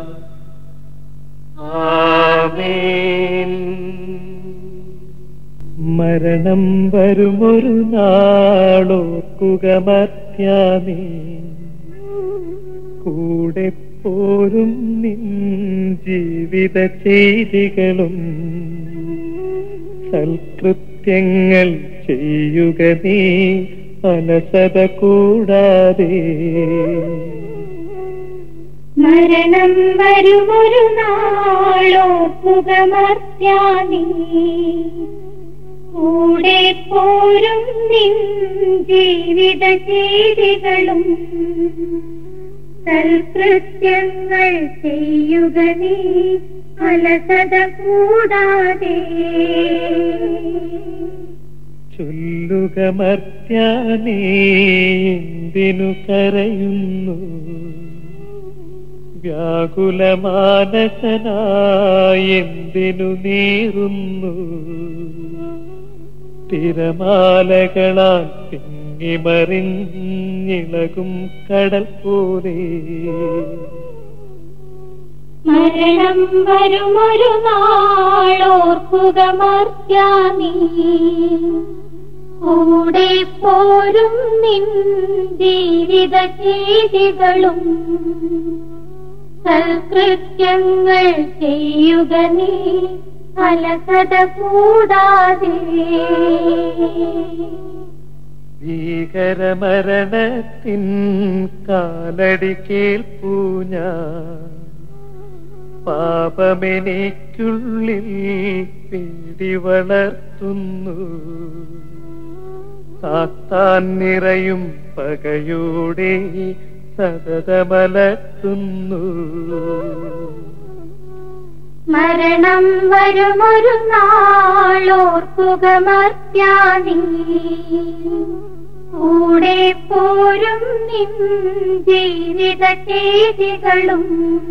മരണം വരുമൊരു നാളോക്കുക മർത്യാനേ കൂടെ പോരും നിൻ ജീവിത ചെയ്തികളും സൽകൃത്യങ്ങൾ ചെയ്യുക നീ അലസത കൂടാതെ മരണം വരുമൊരു നാളോർക്കുകമർത്യാനീ കൂടെ പോരും നിൻ ജീവിത ചെയ്തികളും സൽകൃത്യങ്ങൾ ചെയ്യുക നീ അലസത കൂടാതെ ചൊല്ലുക മർത്യാനേ എന്തിനു കരയുന്നു വ്യാകുലമാനസനായി എന്തിനു നീറുന്നു തിരമാലകളാൽ തിങ്ങിമറിഞ്ഞിളകും കടൽ പോലെ മരണം വരുമൊരു നാളോർക്കുക മർത്യാനീ കൂടെ പോരും നിൻ ജീവിത ചെയ്തികളും സൽകൃത്യങ്ങൾ ചെയ്യുക നീ അലസത കൂടാതെ ഭീകരമരണത്തിൻ കാലടി കേൾപ്പൂ ഞാൻ പാപമെനിക്കുള്ളിൽ പേടി വളർത്തുന്നു സാത്താൻ നിറയും പകയോടെ സതതമലർത്തുന്നു മരണം വരുമൊരു നാളോർക്കുക മർത്യാനീ കൂടെ പോരും നിൻ ജീവിത ചെയ്തികളും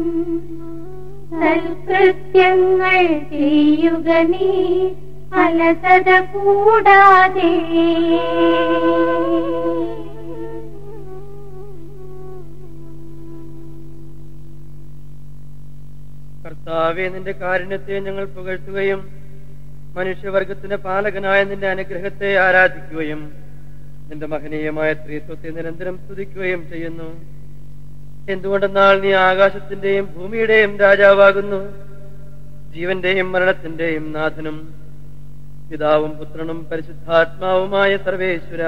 സൽകൃത്യങ്ങൾ ചെയ്യുക നീ അലസത കൂടാതെ കർത്താവെ നിന്റെ കാരുണ്യത്തെ ഞങ്ങൾ പുകഴ്ത്തുകയും മനുഷ്യവർഗത്തിന്റെ പാലകനായ നിന്റെ അനുഗ്രഹത്തെ ആരാധിക്കുകയും നിന്റെ മഹനീയമായ സ്ത്രീത്വത്തെ നിരന്തരം സ്തുതിക്കുകയും ചെയ്യുന്നു എന്തുകൊണ്ടെന്നാൽ നീ ആകാശത്തിന്റെയും ഭൂമിയുടെയും രാജാവാകുന്നു ജീവന്റെയും മരണത്തിന്റെയും നാഥനും പിതാവും പുത്രനും പരിശുദ്ധാത്മാവുമായ സർവേശ്വര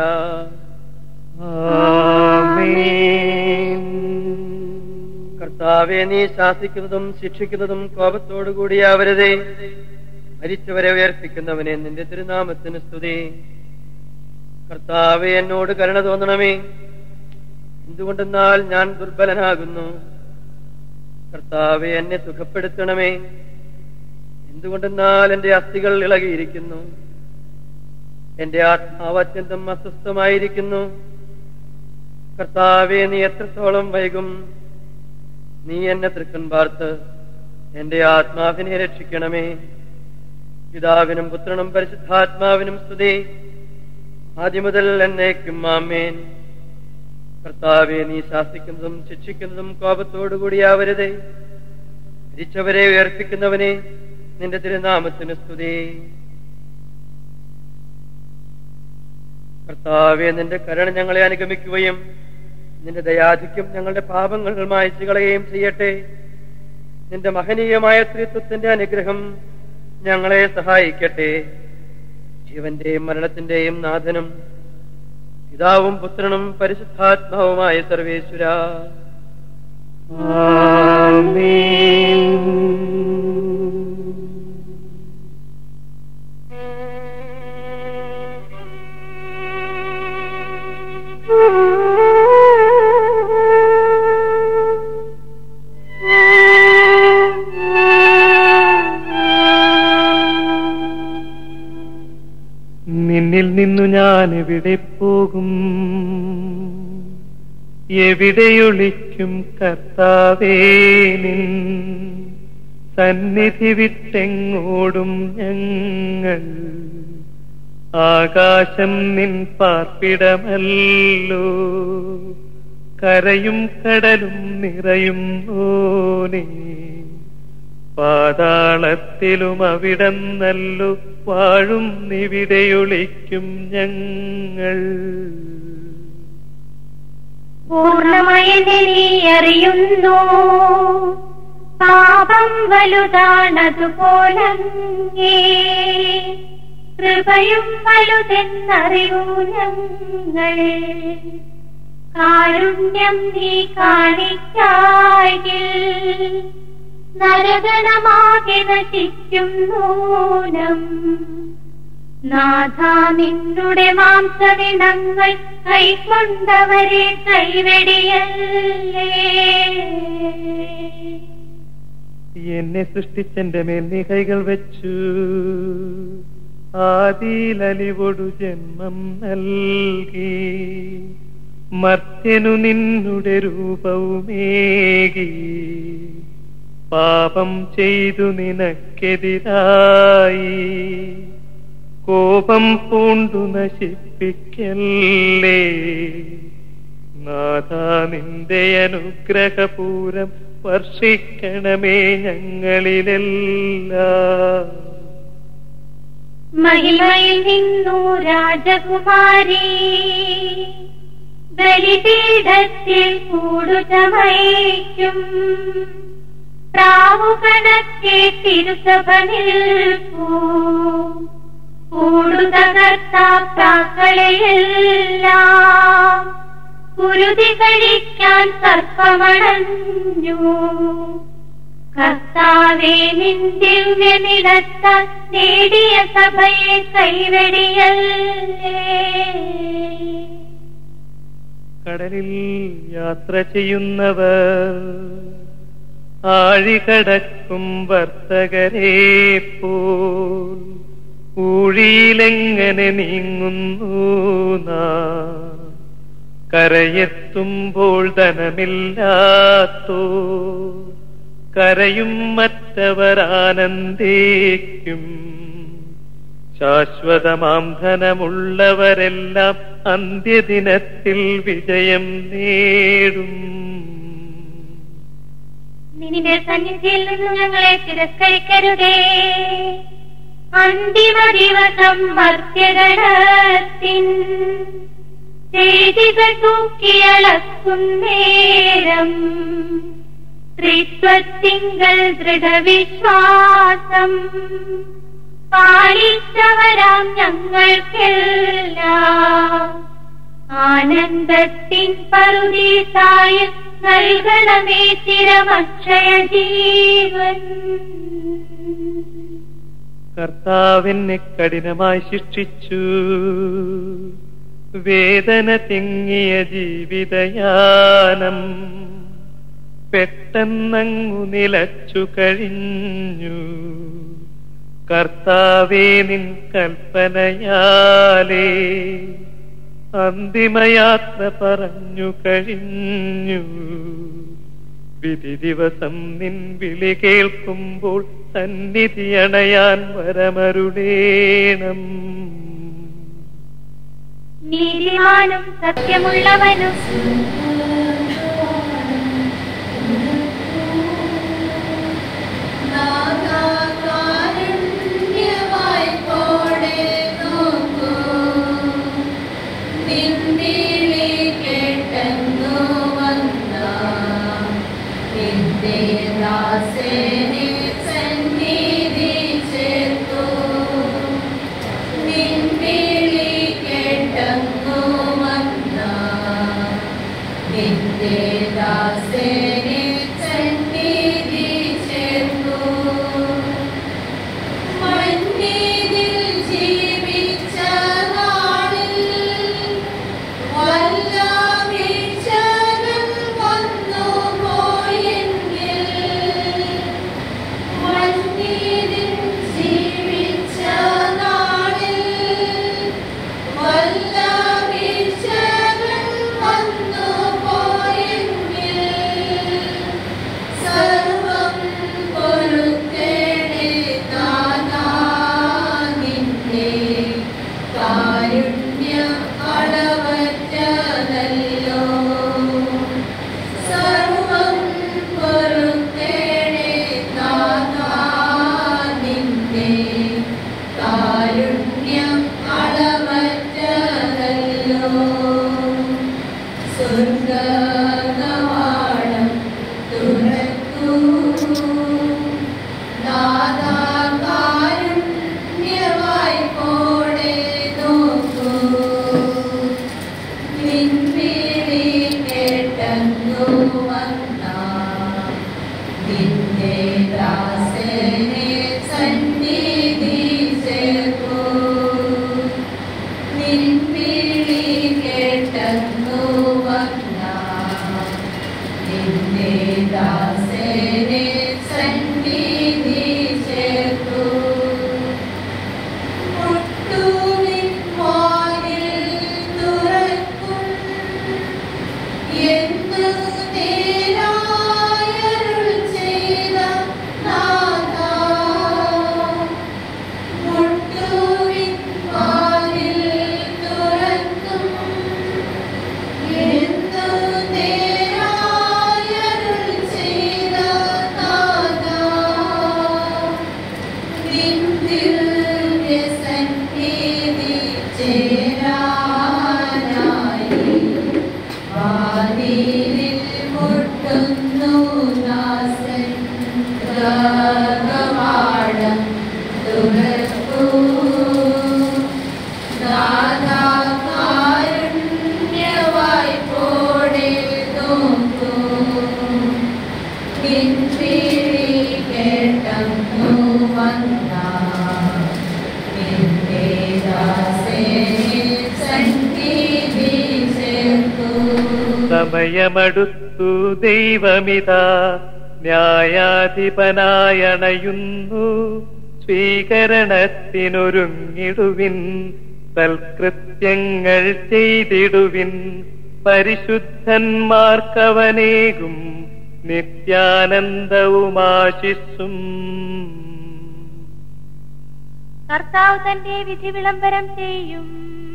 കർത്താവെ നീ ശാസിക്കുന്നതും ശിക്ഷിക്കുന്നതും കോപത്തോടുകൂടിയാവരുതേ മരിച്ചവരെ ഉയർപ്പിക്കുന്നവനെ നിന്റെ തിരുനാമത്തിന് സ്തുതി കർത്താവെ എന്നോട് കരുണ തോന്നണമേ എന്തുകൊണ്ടെന്നാൽ ഞാൻ ദുർബലനാകുന്നു കർത്താവെ എന്നെ സുഖപ്പെടുത്തണമേ എന്തുകൊണ്ടെന്നാൽ എന്റെ അസ്ഥികൾ ഇളകിയിരിക്കുന്നു എന്റെ ആത്മാവ് അത്യന്തം അസ്വസ്ഥമായിരിക്കുന്നു കർത്താവെ നീ എത്രത്തോളം വൈകും നീ എന്നെ തൃക്കൻ പാർത്ത് എന്റെ ആത്മാവിനെ രക്ഷിക്കണമേ പിതാവിനും പുത്രനും പരിശുദ്ധാത്മാവിനും സ്തുതി ആദ്യം മുതൽ എന്നേക്കും ആമേൻ കർത്താവെ നീ ശാസിക്കുന്നതും ശിക്ഷിക്കുന്നതും കോപത്തോടുകൂടിയാവരുതേ മരിച്ചവരെ ഉയർപ്പിക്കുന്നവനെ നിന്റെ തിരുനാമത്തിന് സ്തുതി കർത്താവെ നിന്റെ കരുണ ഞങ്ങളെ അനുഗമിക്കുകയും നിന്റെ ദയാധിക്യം ഞങ്ങളുടെ പാപങ്ങൾ മായച്ചു കളയുകയും ചെയ്യട്ടെ നിന്റെ മഹനീയമായ സ്ത്രീത്വത്തിന്റെ അനുഗ്രഹം ഞങ്ങളെ സഹായിക്കട്ടെ ജീവന്റെയും മരണത്തിന്റെയും നാഥനും പിതാവും പുത്രനും പരിശുദ്ധാത്മാവുമായ സർവേശ്വര Thank you. നിന്നിൽ നിന്നു ഞാൻ എവിടെ പോകും എവിടെയൊളിക്കും കർത്താവേ നിൻ സന്നിധി വിട്ടെങ്ങോടും ഞങ്ങൾ ആകാശം നിൻ പാർപ്പിടമല്ലോ കരയും കടലും നിറയും ഓനേ പാതാളത്തിലും അവിടന്നല്ലു വാഴും നിവിടെയൊളിക്കും ഞങ്ങൾ പൂർണ്ണമായെന്നെ നീ അറിയുന്നു പാപം വലുതാണതുപോലങ്ങേ കൃപയും വലുതെന്നറിയൂ ഞങ്ങൾ കാരുണ്യം നീ കാണിക്കായിൽ നരകണമാകെ നശിക്കും നൂനം നാഥ നിന്നുടെ മാംസദിനങ്ങൾ കൈക്കൊണ്ടവരെ കൈവെടിയല്ലേ എന്നെ സൃഷ്ടിച്ചെന്റെ മേൽ നീ കൈകൾ വെച്ചു ആദിയിലലിവൊടു ജന്മം നൽകി മർത്യനു നിന്നുടെ രൂപവുമേകി പാപം ചെയ്തു നിനക്കെതിരായി കോപം പൂണ്ടു നശിപ്പിക്കല്ലേ നാഥ നിന്റെ അനുഗ്രഹപൂരം വർഷിക്കണമേ ഞങ്ങളിലെല്ലാം മഹിമയിൽ നിന്നു രാജകുമാരി ബലിപീഠത്തിൽ കൂടുചമയ്ക്കും പ്രാവുകണക്കെ തിരുസഭ നിൽപ്പൂ കൂടുതകർത്താക്കളെയെല്ലാം കുരുതി കഴിക്കാൻ സർപ്പമണഞ്ഞു കർത്താവേ നിൻ ദിവ്യനിടത്താൽ നേടിയ സഭയെ കൈവെടിയല്ലേ കടലിൽ യാത്ര ചെയ്യുന്നവർ ആഴികടക്കും വർത്തകരെ പോൽ ഊഴിയിലെങ്ങനെ നീങ്ങുന്നു നാം കരയെത്തുമ്പോൾ ധനമില്ലാത്തോ കരയും മറ്റവർ ആനന്ദിക്കും ശാശ്വതമാം ധനമുള്ളവരെല്ലാം അന്ത്യദിനത്തിൽ വിജയം നേടും നിന്റെ സന്നിധിയിൽ നിന്ന് ഞങ്ങളെ തിരസ്കരിക്കരുതേ അന്തിമ ദിവസം മർത്യഗണത്തിൻ ചെയ്തികൾ തൂക്കിയളക്കും നേരം ത്രിത്വത്തിങ്കൽ ദൃഢവിശ്വാസം പാലിച്ചവരാം ഞങ്ങൾക്കെല്ലാം ആനന്ദത്തിൻ പറുദീസായ നൽകണമേ ചിരമക്ഷയ ജീവൻ കർത്താവിനെ കഠിനമായി ശിക്ഷിച്ചു വേദന തിങ്ങിയ ജീവിതയാനം പെട്ടെന്നങ്ങു നിലച്ചു കഴിഞ്ഞു കർത്താവേ നിൻ കൽപ്പനയാലേ അന്തിമയാത്ര പറഞ്ഞു കഴിഞ്ഞു വിധി ദിവസം നിൻ വിളി കേൾക്കുമ്പോൾ സന്നിധി അണയാൻ വരമരുടേണം നീതിമാനും സത്യമുള്ളവനും വന്നു പോയെങ്കിൽ നിന്റെ ദാസനെ സന്നിധി ചേർക്കൂ നിൻവിളി കേട്ടെന്നു വന്ന നിന്റെ ദാസനെ സന്നിധി ചേർക്കൂ മുട്ടുവിൻ വാതിൽ തുറക്കും എന്ന് നേരായരുൾ ചെയ്ത നാഥാ. മുട്ടുവിൻ വാതിൽ തുറക്കും എന്ന് നേരായരുൾ ചെയ്ത നാഥാ. നിൻ ദിവ്യസന്നിധി ചേരാനായി വാതിലിൽ മുട്ടുന്നു ദാസൻ കവാടം തുറക്കൂ ദാദാ കാരുണ്യവായി പോടെ നോക്കൂ നിൻവിളി കേട്ടെന്നു വന്ന നിന്റെ ദാസനെ സന്നിധി ചേർക്കൂ സമയമടുത്തു ദൈവമിതാ ന്യായാധിപനായണയുന്നു സ്വീകരണത്തിനൊരുങ്ങിടുവിൻ സൽകൃത്യങ്ങൾ ചെയ്തിടുവിൻ പരിശുദ്ധന്മാർക്കവനേകും നിത്യാനന്ദവുമാശിസ്സും കർത്താവ് തന്റെ വിധി വിളംബരം ചെയ്യും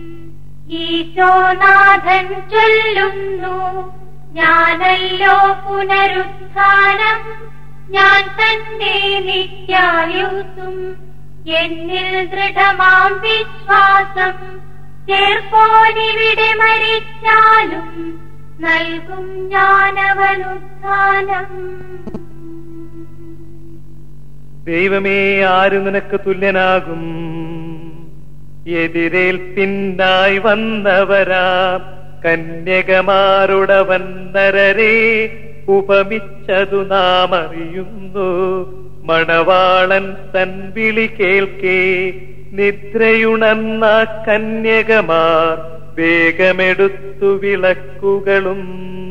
ഈശോനാഥൻ ചൊല്ലുന്നു ഞാനല്ലോ പുനരുത്ഥാനം ഞാൻ തന്നെ നിത്യായുസും എന്നിൽ ദൃഢമാം വിശ്വാസം ചേർപ്പോനിവിടെ മരിച്ചാലും നൽകും ഞാനവനുത്ഥാനം ദൈവമേ ആര് നിനക്ക് തുല്യനാകും എതിരേൽപ്പിന്നായി വന്നവരാ കന്യകമാരുടവൻ നരരെ ഉപമിച്ചതു നാം അറിയുന്നു മണവാളൻ തൻ വിളി കേൾക്കേ നിദ്രയുണർന്ന കന്യകമാർ വേഗമെടുത്തു വിളക്കുകളും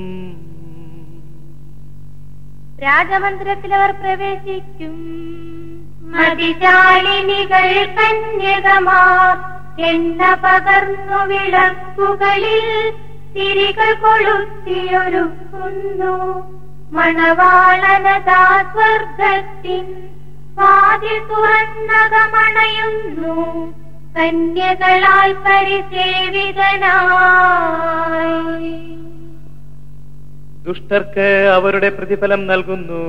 രാജമന്ദിരത്തിൽ അവർ പ്രവേശിക്കും മതിജാലിനികൾ കന്യകമാർ എണ്ണ പകർന്നു വിളക്കുകളിൽ തിരികൾ കൊളുത്തിയൊരുക്കുന്നു മണവാളനതാ സ്വർഗത്തിൻ വാതിൽ തുറന്നകമണയുന്നു കന്യകളാൽ പരിസേവിതനായി ദുഷ്ടർക്ക് അവരുടെ പ്രതിഫലം നൽകുന്നു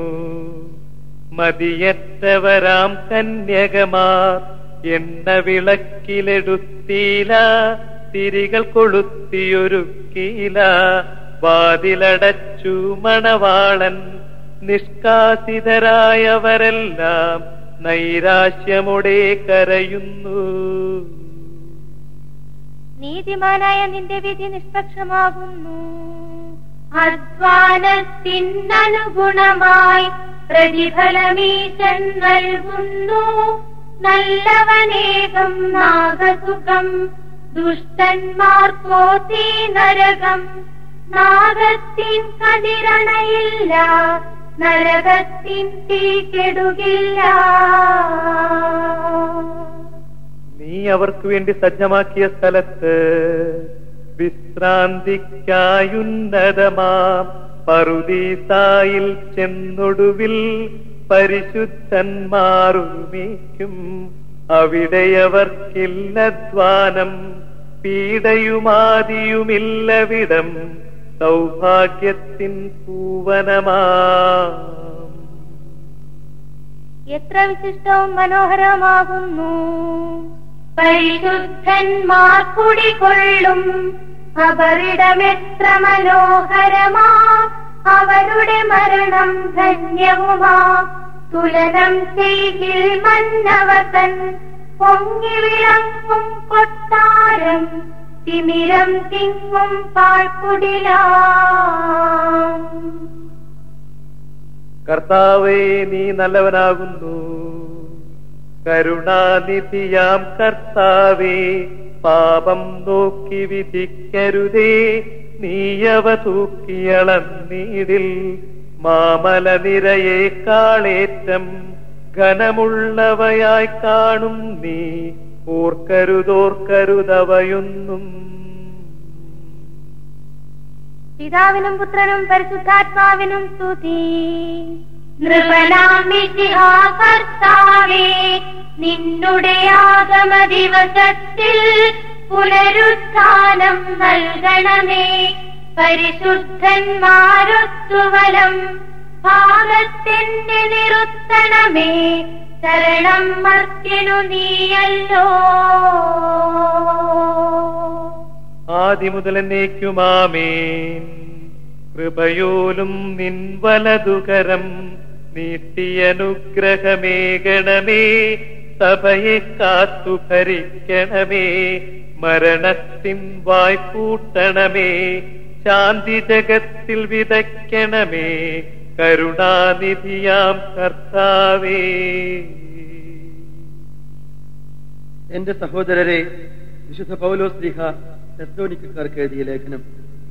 മതിയറ്റവരാം കന്യകമാർ എണ്ണ വിളക്കിലെടുത്തീല തിരികൾ കൊളുത്തിയൊരുക്കീല വാതിലടച്ചു മണവാളൻ നിഷ്കാസിതരായവരെല്ലാം നൈരാശ്യമോടെ കരയുന്നു നീതിമാനായ നിന്റെ വിധി നിഷ്പക്ഷമാകുന്നു അധ്വാനത്തിനനുഗുണമായി പ്രതിഫലമീശൻ നൽകുന്നു നല്ലവനേകം നാഗസുഖം ദുഷ്ടന്മാർക്കോ തീ നരകം നാഗത്തിൻ കതിരണയില്ല നരകത്തിൻ തീ കെടുകില്ല നീ അവർക്ക് വേണ്ടി സജ്ജമാക്കിയ സ്ഥലത്ത് വിശ്രാന്തിക്കായുന്നതമാം പറുദീസായിൽ ചെന്നൊടുവിൽ പരിശുദ്ധന്മാരുമേക്കും അവിടെയവർക്കില്ലധ്വാനം പീഡയുമാതിയുമില്ലവിടം സൗഭാഗ്യത്തിൻ പൂവനമാം എത്ര വിശിഷ്ടവും മനോഹരമാകുന്നു പരിശുദ്ധന്മാർ കുടികൊള്ളും അവരിടമെത്ര മനോഹരമാ അവരുടെ മരണം ധന്യവുമാ തുലനം ചെയ്തിൽ മന്നവതൻ പൊങ്ങി വിളങ്ങും കൊട്ടാരം തിമിരം തിങ്ങും പാഴ്ക്കുടിലാം കർത്താവേ നീ നല്ലവനാകുന്നു കരുണാനിധിയാം കർത്താവേ പാപം നോക്കി വിധിക്കരുതേ നീയവ തൂക്കിയളന്നീടിൽ മാമല നിരയെ കാളേറ്റം ഘനമുള്ളവയായി കാണും നീ ഓർക്കരുതോർക്കരുതവയൊന്നും പിതാവിനും പുത്രനും പരിശുദ്ധാത്മാവിനും സ്തുതി നൃപനാം മിശിഹാ കർത്താവേ നിന്നുടെ ആഗമ ദിവസത്തിൽ പുനരുത്ഥാനം നൽകണമേ പരിശുദ്ധന്മാരൊത്തുവലം ഭാഗത്തിന്റെ നിറുത്തണമേ ശരണം മർത്യനു നീയല്ലോ ആദ്യ മുതൽ എന്നേക്കുമാമേൻ കൃപയോലും നിൻ വലതുകരം നീട്ടിയനുഗ്രഹമേകണമേ സഭയെ കാത്തു ഭരിക്കണമേ മരണത്തിൻ വായ്പൂട്ടണമേ ശാന്തി ജഗത്തിൽ വിതയ്ക്കണമേ കരുണാനിധിയാം കർത്താവേ എന്റെ സഹോദരരെ വിശുദ്ധ പൗലോസ് ലീഹ തെസ്ലോനിക്കാർക്ക് എഴുതിയ ലേഖനം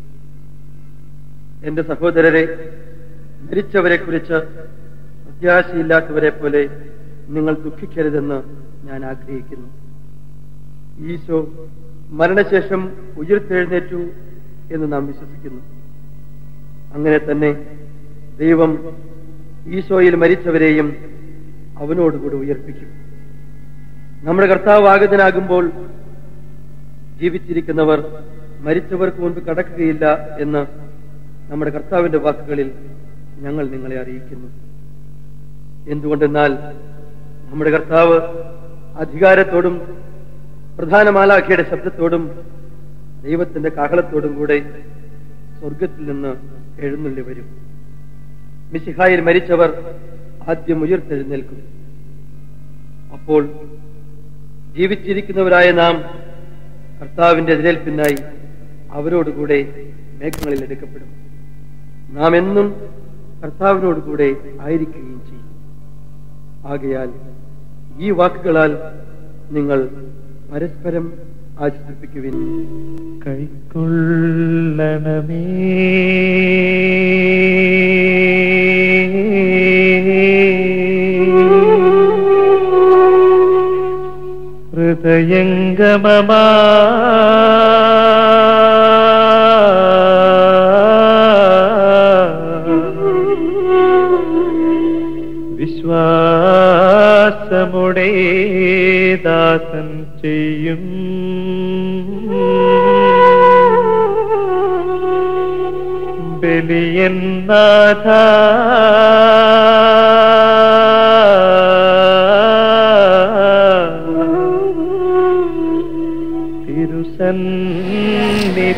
എന്റെ സഹോദരരെ മരിച്ചവരെ കുറിച്ച് പ്രത്യാശയില്ലാത്തവരെ പോലെ നിങ്ങൾ ദുഃഖിക്കരുതെന്ന് ഞാൻ ആഗ്രഹിക്കുന്നു ഈശോ മരണശേഷം ഉയർത്തെഴുന്നേറ്റു എന്ന് നാം വിശ്വസിക്കുന്നു അങ്ങനെ തന്നെ ദൈവം ഈശോയിൽ മരിച്ചവരെയും അവനോടുകൂടി ഉയർപ്പിക്കും നമ്മുടെ കർത്താവ് ആഗതനാകുമ്പോൾ ജീവിച്ചിരിക്കുന്നവർ മരിച്ചവർക്ക് മുൻപ് കടക്കുകയില്ല എന്ന് നമ്മുടെ കർത്താവിന്റെ വാക്കുകളിൽ ഞങ്ങൾ നിങ്ങളെ അറിയിക്കുന്നു എന്തുകൊണ്ടെന്നാൽ നമ്മുടെ കർത്താവ് അധികാരത്തോടും പ്രധാന മാലാഖയുടെ ശബ്ദത്തോടും ദൈവത്തിന്റെ കാഹളത്തോടും കൂടെ സ്വർഗത്തിൽ നിന്ന് എഴുന്നള്ളി വരും മിശിഹായിൽ മരിച്ചവർ ആദ്യം ഉയർത്തെഴുന്നേൽക്കും അപ്പോൾ ജീവിച്ചിരിക്കുന്നവരായ നാം കർത്താവിന്റെ എതിരേൽപ്പിനായി അവരോടുകൂടെ മേഘങ്ങളിൽ എടുക്കപ്പെടും നാം എന്നും കർത്താവിനോടുകൂടെ ആയിരിക്കുകയും ചെയ്യും ആകയാൽ ഈ വാക്കുകളാൽ നിങ്ങൾ പരസ്പരം ആശ്വസിപ്പിക്കുവിൻ കൈക്കൊള്ളണമേ ഹൃദയംഗമമാ വിശ്വാസമുടേ ദാസൻ ചെയ്യും ബലിയൻ നാഥ തിരുസന്നി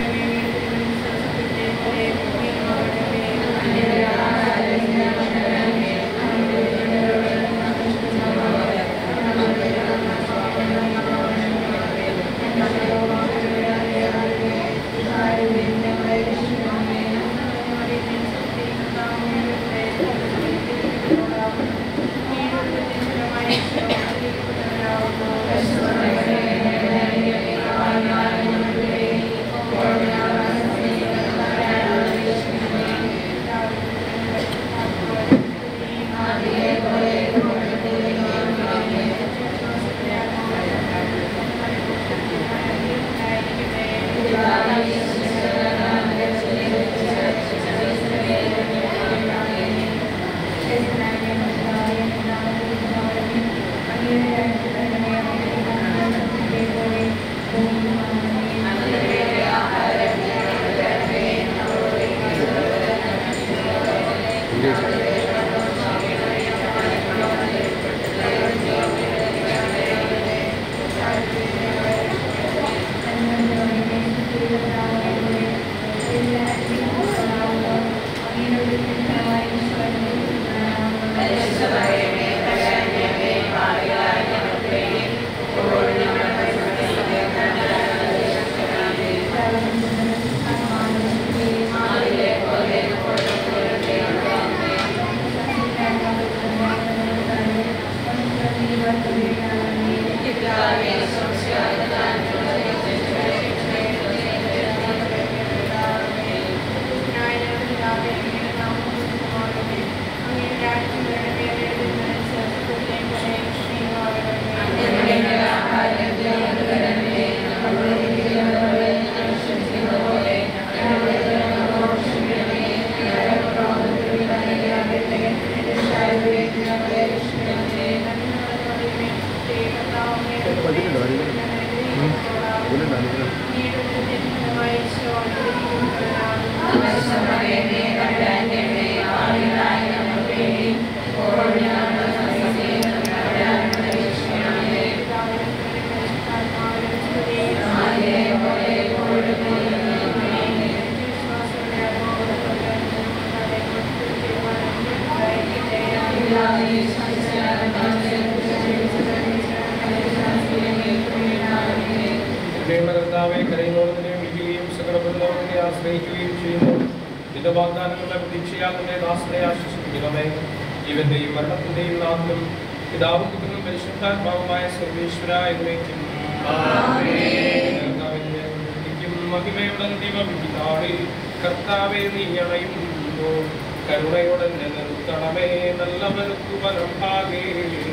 കർത്താവെ കരയുന്നവരെ വിളിക്കുകയും സകലപ്പെടുന്നവരെ ആശ്രയിക്കുകയും ചെയ്യുന്നു നിന്റെ വാഗ്ദാനങ്ങളുടെ പ്രതീക്ഷയാകുന്ന ദാസനെ ആശ്വസിപ്പിക്കണമേ ജീവന്റെയും മരണത്തിന്റെയും നാഥനും പിതാവും പുത്രനും പരിശുദ്ധാത്മാവുമായ സർവേശ്വര എന്നേക്കും കർത്താവിന്റെ കൃപയ്ക്കും മഹിമയുടെ ദീപമിതാളിൽ കർത്താവെ നീ അണയുന്നു കരുണയോടെ നിർത്തണമേ നല്ല വലുത്തു വരം ഭാഗേ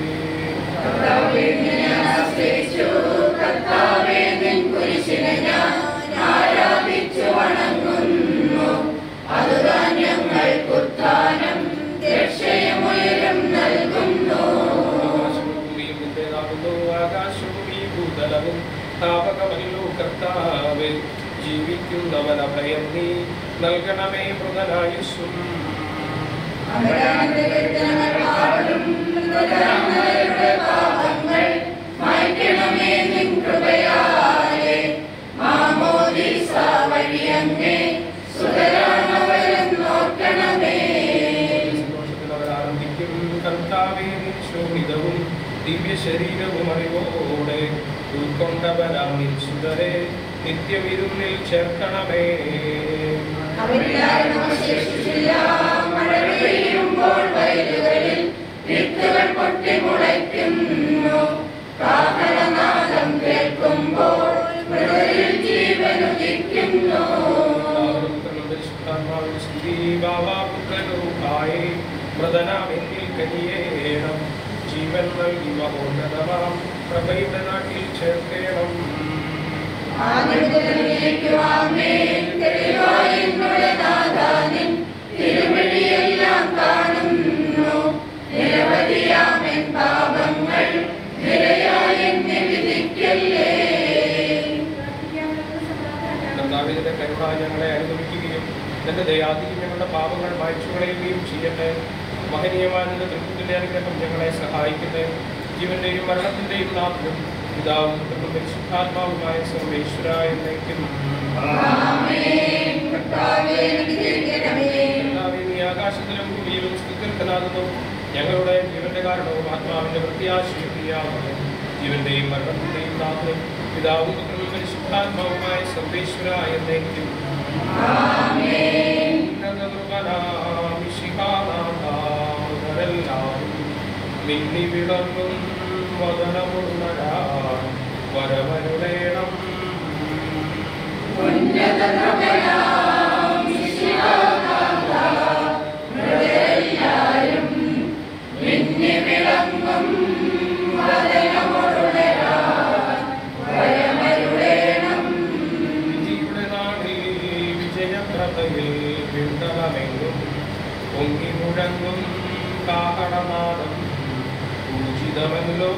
ആകാശഭൂമിയും നിന്റേതാകുന്നു ആകാശഭൂമി ഭൂതലവും താപകമല്ലോ കർത്താവേ ജീവിക്കുന്നവൻ അഭയം നീ നൽകണമേ മൃതനായുസ്സും സന്തോഷത്തിൽ അവർ ആനന്ദിക്കും കർത്താവേ നിൻ ശോഭിതവും ദിവ്യ ശരീരവും അറിവോടെ ഉൾക്കൊണ്ടവരാം നിൻ സുതരെ നിത്യവിരുന്നിൽ ചേർക്കണമേ മൃതനാമെന്നിൽ കരിയേണം ജീവൻ നൽകി മഹോന്നതമാം പ്രഭയുടെ നാട്ടിൽ ചേർക്കേണം കർത്താവിന്റെ കരുണ ഞങ്ങളെ അനുഭവിക്കുകയും നിന്റെ ദയാധികം ഞങ്ങളുടെ പാപങ്ങൾ മായ്ച്ചു കളയുകയും ചെയ്യട്ടെ മഹനീയമായ നിന്റെ തൃപ്തിന്റെ അനുഗ്രഹം ഞങ്ങളെ സഹായിക്കട്ടെ ജീവന്റെയും മരണത്തിന്റെയും നാഥനും പിതാവും പുത്രനും പരിശുദ്ധാത്മാവുമായ സർവേശ്വര എന്നേക്കും കർത്താവേ, നീ ആകാശത്തിലും ഭൂമിയിലും സ്തുത്യർഹനാകുന്നു ഞങ്ങളുടെ ജീവന്റെ കാരണവും ആത്മാവിന്റെ പ്രത്യാശയുമാണ് ജീവന്റെയും മരണത്തിന്റെയും നാഥനും പിതാവും പുത്രനും പരിശുദ്ധാത്മാവുമായ സർവേശ്വര എന്നേക്കും മിന്നി വിളങ്ങും വദനമുള്ളരാൻ വരവരുടേണം വിധിയുടെ നാളിൽ വിജയപ്രഭയിൽ വിണ്ടലമെങ്ങും പൊങ്ങി മുഴങ്ങും കാഹളനാദം പൂജിതമല്ലോ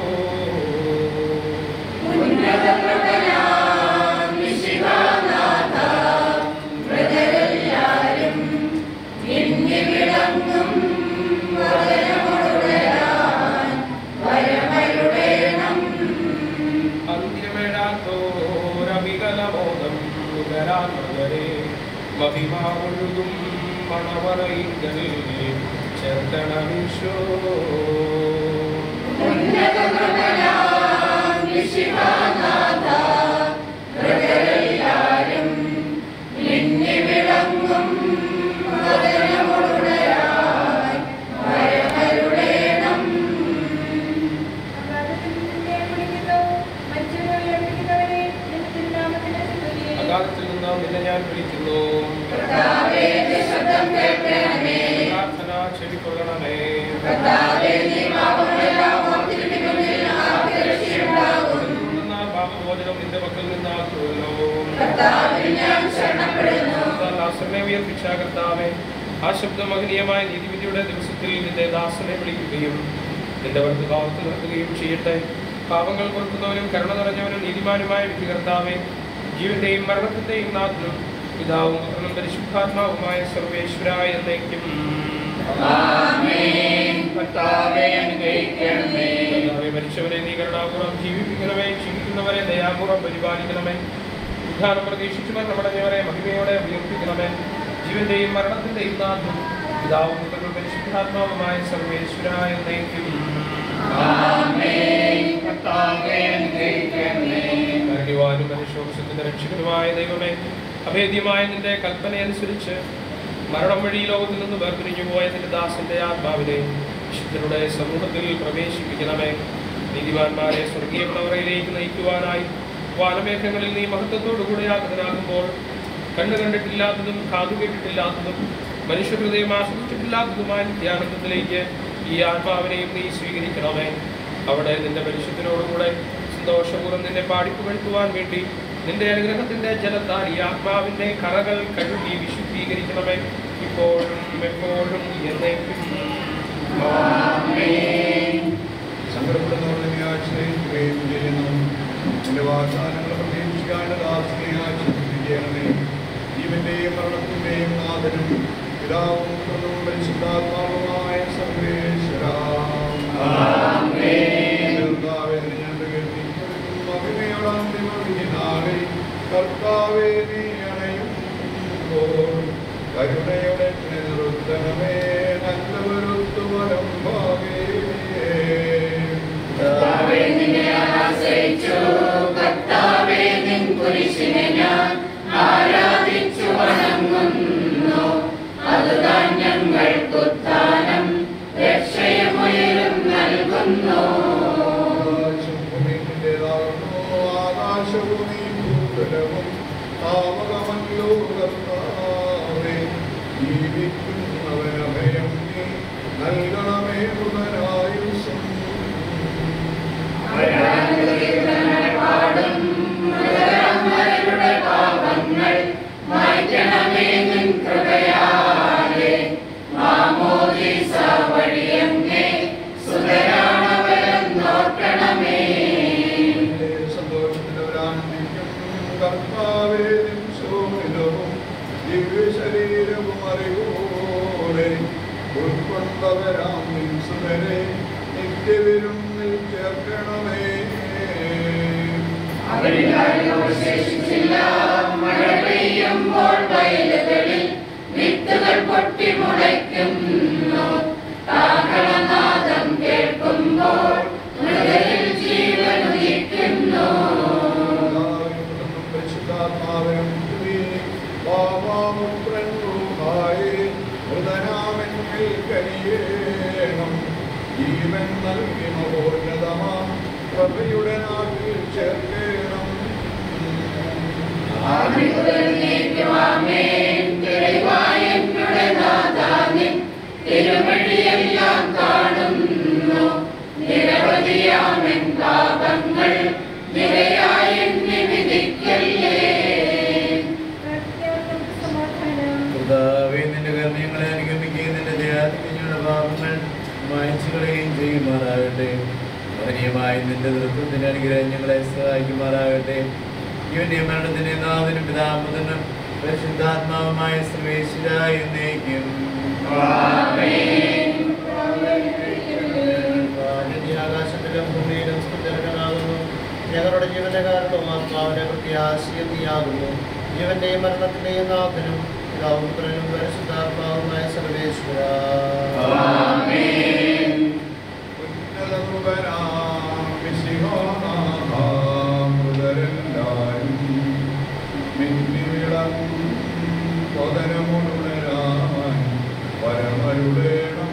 അന്ത്യമേടാത്തോരവികലബോധം നുകരാൻവരെ മഭിമാവൊഴുകും മണവറയിങ്കലിൽ ചേർക്കണമീശോ അകാലത്തിൽ നിന്ന് നിന്നെ ഞാൻ വിളിക്കുന്നു പ്രാർത്ഥന ചെവിക്കൊള്ളണമേ എന്നാൽ പാപമോചനം നിന്റെ പക്കൽ നിന്നാകുമല്ലോ ദാസനെ ഉയർപ്പിച്ച കർത്താവേ ആ ശബ്ദം മഹനീയമായ നീതിവിധിയുടെ ദിവസത്തിൽ നിന്റെ ദാസനെ വിളിക്കുകയും നിന്റെ വലത്ത് ഭാവത്ത് നിർത്തുകയും ചെയ്യട്ടെ പാപങ്ങൾ പൊറുക്കുന്നവനും കരുണ നിറഞ്ഞവനും നീതിമാനുമായ വിധികർത്താവേ ജീവന്റെയും മരണത്തിന്റെയും നാഥനും പിതാവും പുത്രനും പരിശുദ്ധാത്മാവുമായ സർവേശ്വരായ എന്നേക്കും കർത്താവേ അനുഗ്രഹിക്കണമേ കർത്താവേ, മരിച്ചവരെ നീ കരുണാപൂർവ്വം ജീവിപ്പിക്കണമേ ജീവിക്കുന്നവരെ ദയാപൂർവ്വം പരിപാലിക്കണമേ ഉദ്ധാനം പ്രതീക്ഷിച്ചു മരണമടഞ്ഞവരെ മഹിമയോടെ ഉയർപ്പിക്കണമേ ജീവന്റെയും മരണത്തിന്റെയും നാഥനും പിതാവും പുത്രനും പരിശുദ്ധാത്മാവുമായ സർവേശ്വരായ എന്നേക്കും കർത്താവേ അനുഗ്രഹിക്കണമേ കാരുണ്യവാനും മനുഷ്യവംശത്തിന്റെ രക്ഷകനുമായ ദൈവമേ അഭേദ്യമായ നിന്റെ കൽപ്പനയനുസരിച്ച് മരണം വഴി ലോകത്തിൽ നിന്ന് വേർപിരിഞ്ഞു പോയ നിന്റെ ദാസന്റെ ആത്മാവിനെ വിശുദ്ധരുടെ സമൂഹത്തിൽ പ്രവേശിപ്പിക്കണമേ നീതിമാന്മാരെ സ്വർഗീയ പ്രവറയിലേക്ക് നയിക്കുവാനായി വാനമേഘങ്ങളിൽ നീ മഹത്വത്തോടു കൂടെ യാത്രനാകുമ്പോൾ കണ്ണു കണ്ടിട്ടില്ലാത്തതും കാതു കേട്ടിട്ടില്ലാത്തതും മനുഷ്യഹൃദയം ആസ്വദിച്ചിട്ടില്ലാത്തതുമായ നിത്യാനന്ദത്തിലേക്ക് ഈ ആത്മാവിനെയും നീ സ്വീകരിക്കണമേ അവിടെ നിന്റെ പരിശുദ്ധനോടുകൂടെ സന്തോഷപൂർവ്വം നിന്നെ പാടിപ്പുകഴ്ത്തുവാൻ വേണ്ടി നിന്റെ അനുഗ്രഹത്തിന്റെ ജലത്താൽ ഈ ആത്മാവിന്റെ കറകൾ കഴുകി വിശുദ്ധീകരിക്കണമേ ഇപ്പോഴും എപ്പോഴും എന്നേക്കും സങ്കടപ്പെടുന്നവരുടെ നീ ആശ്രയിക്കുകയും ചെയ്യുന്നു നിന്റെ വാഗ്ദാനങ്ങൾ പ്രതീക്ഷിക്കാണ്ട് ദാസനെ ആശ്രയിക്കണമേ ജീവന്റെയും മരണത്തിന്റെയും നാഥനും പിതാവും പുത്രനും പരിശുദ്ധാത്മാവുമായ സർവേശ്വര കർത്താവേ, നിന്നെ കീർത്തിക്കും. മഹിമയുടെ അന്തിമ വിധിനാളിൽ കർത്താവേ നീ അണയുമ്പോൾ കരുണയുടെ നിർത്തനമേ നല്ലവരുത്തു വരം ഭാഗേ കർത്താവേ, നിന്നെ ആശ്രയിച്ചു. കർത്താവേ, നിൻ കുരിശിനെ ഞാൻ ആരാധിച്ചു വണങ്ങുന്നു. അതുതാൻ ഞങ്ങൾക്കുത്ഥാനം രക്ഷയുമുയരും നൽകുന്നു ആകാശവും ഈ ഭൂതലവും താമകമല്ലോ കർത്താവേ ജീവിക്കുന്നവനഭയം നീ നൽകണമേ പുനരായുസം പാടും മൃതരമരുടെ പാപങ്ങൾ മായ്ക്കണമേ നിൻ കൃപയാലെ മാമോദീസ വഴിയങ്ങേ സുതരാണവരം നോക്കണമേ സന്തോഷത്തിലവരാനന്ദിക്കും കർത്താവേ നിൻ ശോഭിതവും ദിവ്യശരീരവും അറിവോടെ ഉൾക്കൊണ്ടവരാം നിൻ സുതരെ നിത്യവിരുന്നിൽ ചേർക്കണമേ അവരിലാരും മഴ പെയ്യുമ്പോൾ വയലുകളിൽ വിത്തുകൾ പൊട്ടിമുളയ്ക്കുന്നു കാഹളനാദം കേൾക്കുമ്പോൾ മൃതരിൽ ജീവൻ ഉദിക്കുന്നു പരിശുദ്ധാത്മാവിനും സ്തുതി. പാപാമുത്രൻ റൂഹായേ, മൃതനാമെന്നിൽ കനിയേണം. ജീവൻ നൽകി മഹോന്നതമാം പ്രഭയുടെ നാട്ടിൽ ചേർക്കേണം തിരുവായെന്നുടെ നാഥാനിൻ തിരുവഴിയെല്ലാം കാണുന്നു നിരവധിയാമെൻ പാപങ്ങൾ നിരയായെന്നെ വിധിക്കല്ലേ കർത്താവേ, നിന്റെ കരുണയങ്ങളെ അനുഗമിക്കുകയും നിന്റെ ദയാധികങ്ങളുടെ പാപങ്ങൾ മായച്ചുകളെയും ചെയ്യുമാറാകട്ടെ മഹനീയമായ നിന്റെ നൃത്തത്തിന്റെ അനുഗ്രഹം ഞങ്ങളെ സഹായിക്കുമാറാകട്ടെ ഇവന്റെ മരണത്തിന്റെ നാഥനും പിതാപുതനും പരിശുദ്ധാത്മാവുമായ സർവേശ്വരായ എന്നേക്കും ആകാശത്തിലും ഭൂമിയിലും സ്ഥിരനാകുന്നു ഞങ്ങളുടെ ജീവന്റെ കാരണവും ആത്മാവിന്റെ പ്രത്യാശയും നീയാകുന്നു ജീവന്റെയും മരണത്തിന്റെയും നാഥനും പിതാവും പുത്രനും പരിശുദ്ധാത്മാവുമായ സർവേശ്വര മൃതരെല്ലാരും മിന്നിവിളങ്ങും പൊതനമുണരാൻ വരമരുളേണം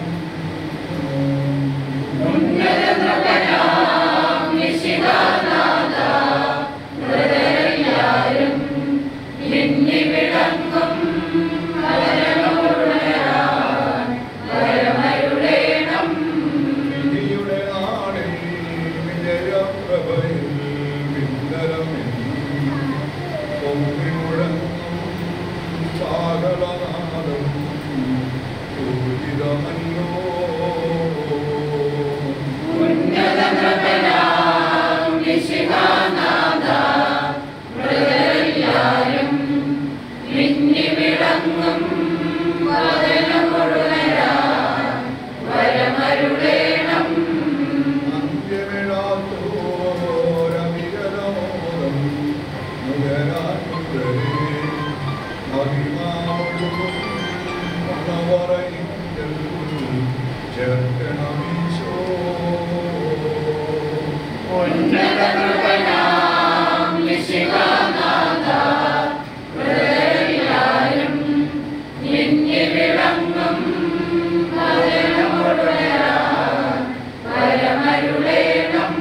വിധിയുടെ നാളിൽ വിജയപ്രഭയിൽ വിന്ദരമെന്നും പൊങ്ങി മുഴങ്ങും സാഗളനാദം പൂജിതമല്ലോ വരമരുളേണം ഉന്നതകൃപനാം നിശികാനാഥ ഹൃദയവിലായും നിന്നെ വിളങ്ങും വചനമുടരാൻ വരമരുളേണം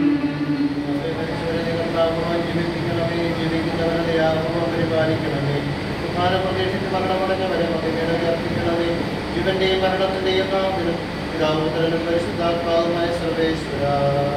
ഇവന്റെയും മരണത്തിന്റെയും നാമത്തിലും പിതാവുത്തരനും പരിശുദ്ധാത്മാവുമായ സർവേശ്വര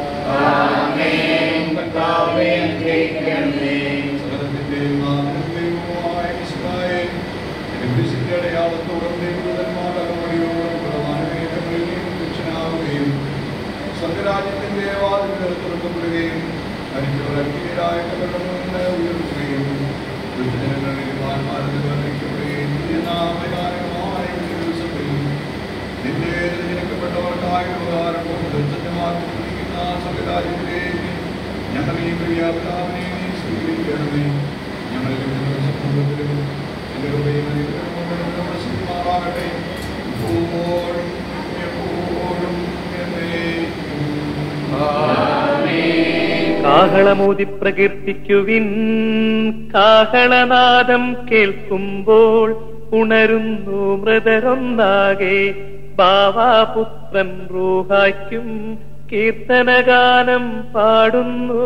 സംഘരാജ്യത്തിന്റെ വാതിലുകൾ തുറക്കപ്പെടുകയും അനുഗ്രഹീരായിട്ടുള്ളവരിൽ നിന്ന് ഉയർത്തുകയും ദുഷ്ടജനങ്ങളുടെ വിമാനമാരത് വർദ്ധിക്കപ്പെടുകയും നാമകാരകമായ ഒരു ദിവസത്തിൽ നിന്റെ തിരഞ്ഞെടുക്കപ്പെട്ടവർക്കായ ഉപകാരം കൊണ്ട് സത്യമാക്കിയിരിക്കുന്ന സംഘരാജ്യത്തിലേക്ക് ഞങ്ങൾ ഈ പ്രിയാപിതാവിനെ നീ സ്വീകരിക്കണമേ ഞങ്ങളിൽ നിന്നുള്ള സമൂഹത്തിലും എന്റെ ഹൃദയം അനുഗ്രഹം നമ്മുടെ സിനിമാറാകട്ടെ എപ്പോഴും എപ്പോഴും എന്നേക്കും കാഹളമൂതി പ്രകീർത്തിക്കുവിൻ കാഹളനാദം കേൾക്കുമ്പോൾ ഉണരുന്നു മൃതരൊന്നാകെ ബാവാപുത്രൻ റൂഹായ്ക്കും കീർത്തനഗാനം പാടുന്നു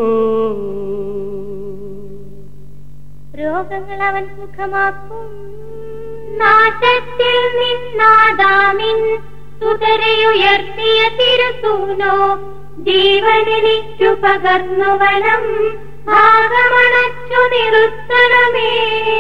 രോഗങ്ങൾ അവൻ സുഖമാക്കും നാശത്തിൽ നിന്നാദാമിൻ സുതരയുയർത്തിയ തിരുസൂനോ ജീവനെനിക്കു പകർന്നു വനം ഭാഗമണച്ചു നിർത്തണമേ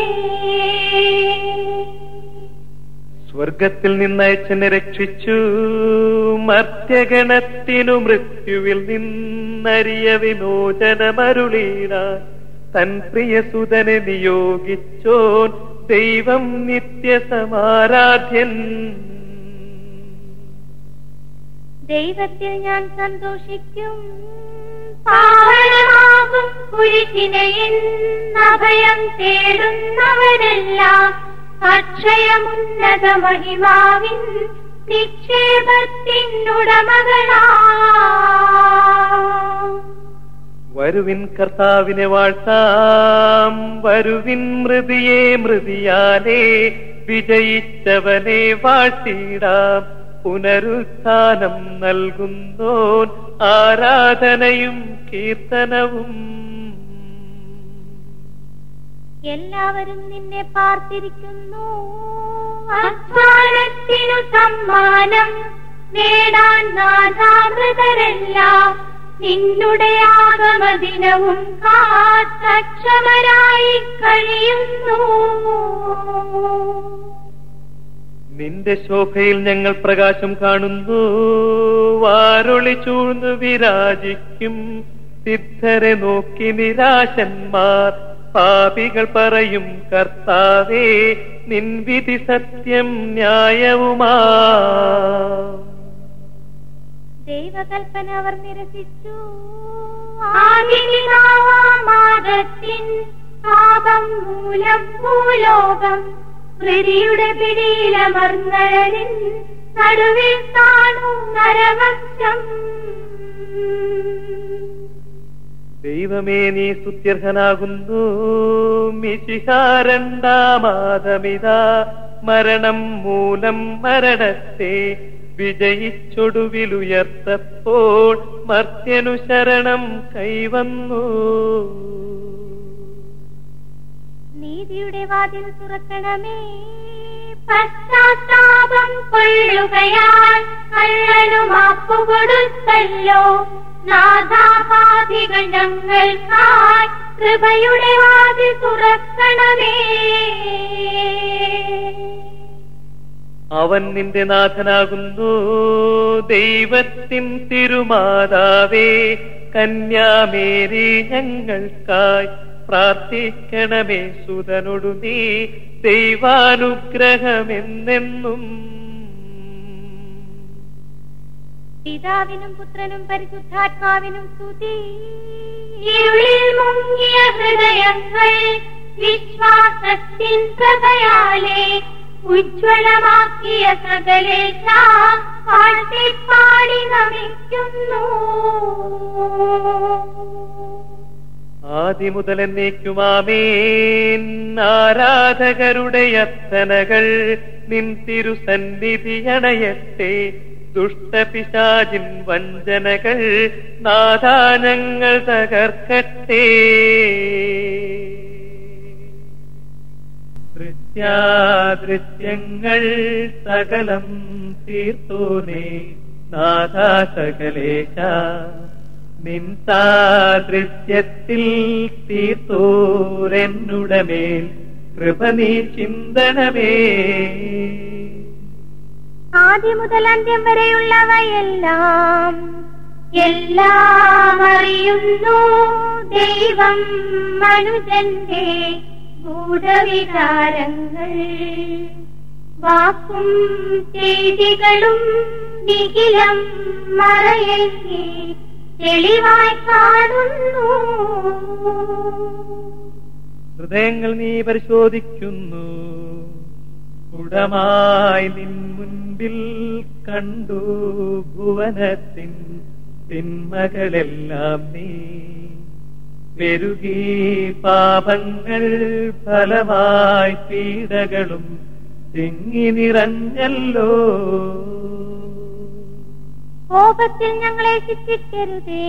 സ്വർഗത്തിൽ നിന്നയച്ചനെ രക്ഷിച്ചു മർത്യഗണത്തിനു മൃത്യുവിൽ നിന്നറിയ വിമോചനമരുളീട തൻ പ്രിയസുതനെ നിയോഗിച്ചോൻ ദൈവം നിത്യസമാരാധ്യൻ ദൈവത്തിൽ ഞാൻ സന്തോഷിക്കും പാവനമാകും കുരിശിനയിൽ അഭയം തേടുന്നവരെല്ലാം അക്ഷയമുന്നത മഹിമാവിൻ നിക്ഷേപത്തിനുടമകളാ വരുവിൻ കർത്താവിനെ വാഴ്ത്താം വരുവിൻ മൃതിയെ മൃതിയാലേ വിജയിച്ചവനെ വാഴ്ത്തിടാം പുനരുത്ഥാനം നൽകുന്നോൻ ആരാധനയും കീർത്തനവും എല്ലാവരും നിന്നെ പാർത്തിരിക്കുന്നു അധ്വാനത്തിനു സമ്മാനം നേടാൻ നാഥാമൃതരെല്ലാം നിന്നുടെ ആഗമദിനവും കാത്തക്ഷമരായി കഴിയുന്നു നിന്റെ ശോഭയിൽ ഞങ്ങൾ പ്രകാശം കാണുന്നു വാരൊളി ചൂഴ്ന്നു വിരാജിക്കും സിദ്ധരെ നോക്കി നിരാശന്മാർ പാപികൾ പറയും കർത്താവേ നിൻവിധി സത്യം ന്യായവുമാ ദൈവകൽപ്പന അവർ നിരസിച്ചു ആദിപിതാവാമാകത്തിൻ പാപം മൂലം ഭൂലോകം പ്രതിയുടെ പിടിയിലമർന്നഴലിൻ നടുവിൽ കാണും നരവംശം ദൈവമേ നീ സ്തുത്യർഹനാകുന്നു മിശിഹാരണ്ടാമാതമിതാ മരണം മൂലം മരണത്തെ വിജയിച്ചൊടുവിലുയർത്തപ്പോൾ മർത്യനു ശരണം കൈവന്നു നീതിയുടെ വാതിൽ തുറക്കണമേ പശ്ചാത്താപം കൊള്ളുകയാൽ കള്ളനു മാപ്പു കൊടുത്തല്ലോ നാഥാപാതികൾ ഞങ്ങൾക്കായി കൃപയുടെ വാതിൽ തുറക്കണമേ അവൻ നിന്റെ നാഥനാകുന്നു ദൈവത്തിൻ തിരുമാതാവേ കന്യാമേരി ഞങ്ങൾക്കായി പ്രാർത്ഥിക്കണമേ സുതനൊടു നീ ദൈവാനുഗ്രഹമെന്നെന്നും പിതാവിനും പുത്രനും പരിശുദ്ധാത്മാവിനും സ്തുതി ഇരുളിൽ മുങ്ങിയ ഹൃദയങ്ങൾ വിശ്വാസത്തിൻ പ്രഭയാലെ ഉജ്ജ്വലമാക്കിയ സകലേശ പാടി നമിക്കുന്നു ആദിമുതൽ എന്നേക്കുമാമേൻ ആരാധകരുടെ യത്തനകൾ നിൻ തിരുസന്നിധി അണയട്ടെ ദുഷ്ടപിശാചിൻ വഞ്ചനകൾ നാദാനങ്ങൾ തകർക്കട്ടെ ദൃശ്യാദൃശ്യങ്ങൾ സകലം തീർത്തോനേ നാഥാ സകലേശ നിൻ സാദൃശ്യത്തിൽ തീർത്തോരെന്നുടമേൽ കൃപ നീ ചിന്തനമേ ആദ്യം മുതൽ അന്ത്യം വരെയുള്ളവയെല്ലാം എല്ലാം അറിയുന്നു ദൈവം മനുജന്റെ ഗൂഢവികാരങ്ങൾ വാക്കും ചെയ്തികളും നിഖിലം മറയെങ്കിൽ തെളിവായി കാണുന്നു ഹൃദയങ്ങൾ നീ പരിശോധിക്കുന്നു ഉടമായി നിൻ മുൻപിൽ കണ്ടു ഭുവനത്തിൻ തിന്മകളെല്ലാം നീ പെരുകി പാപങ്ങൾ ഫലമായി പീഡകളും തിങ്ങി നിറഞ്ഞല്ലോ കോപത്തിൽ ഞങ്ങളെ ശിക്ഷിക്കരുതേ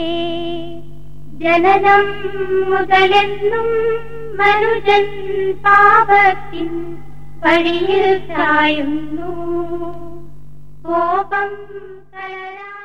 ജനനം മുതലെന്നും മനുജൻ പാപത്തിൻ വഴിയിൽ ചായുന്നു കോപം കലരാ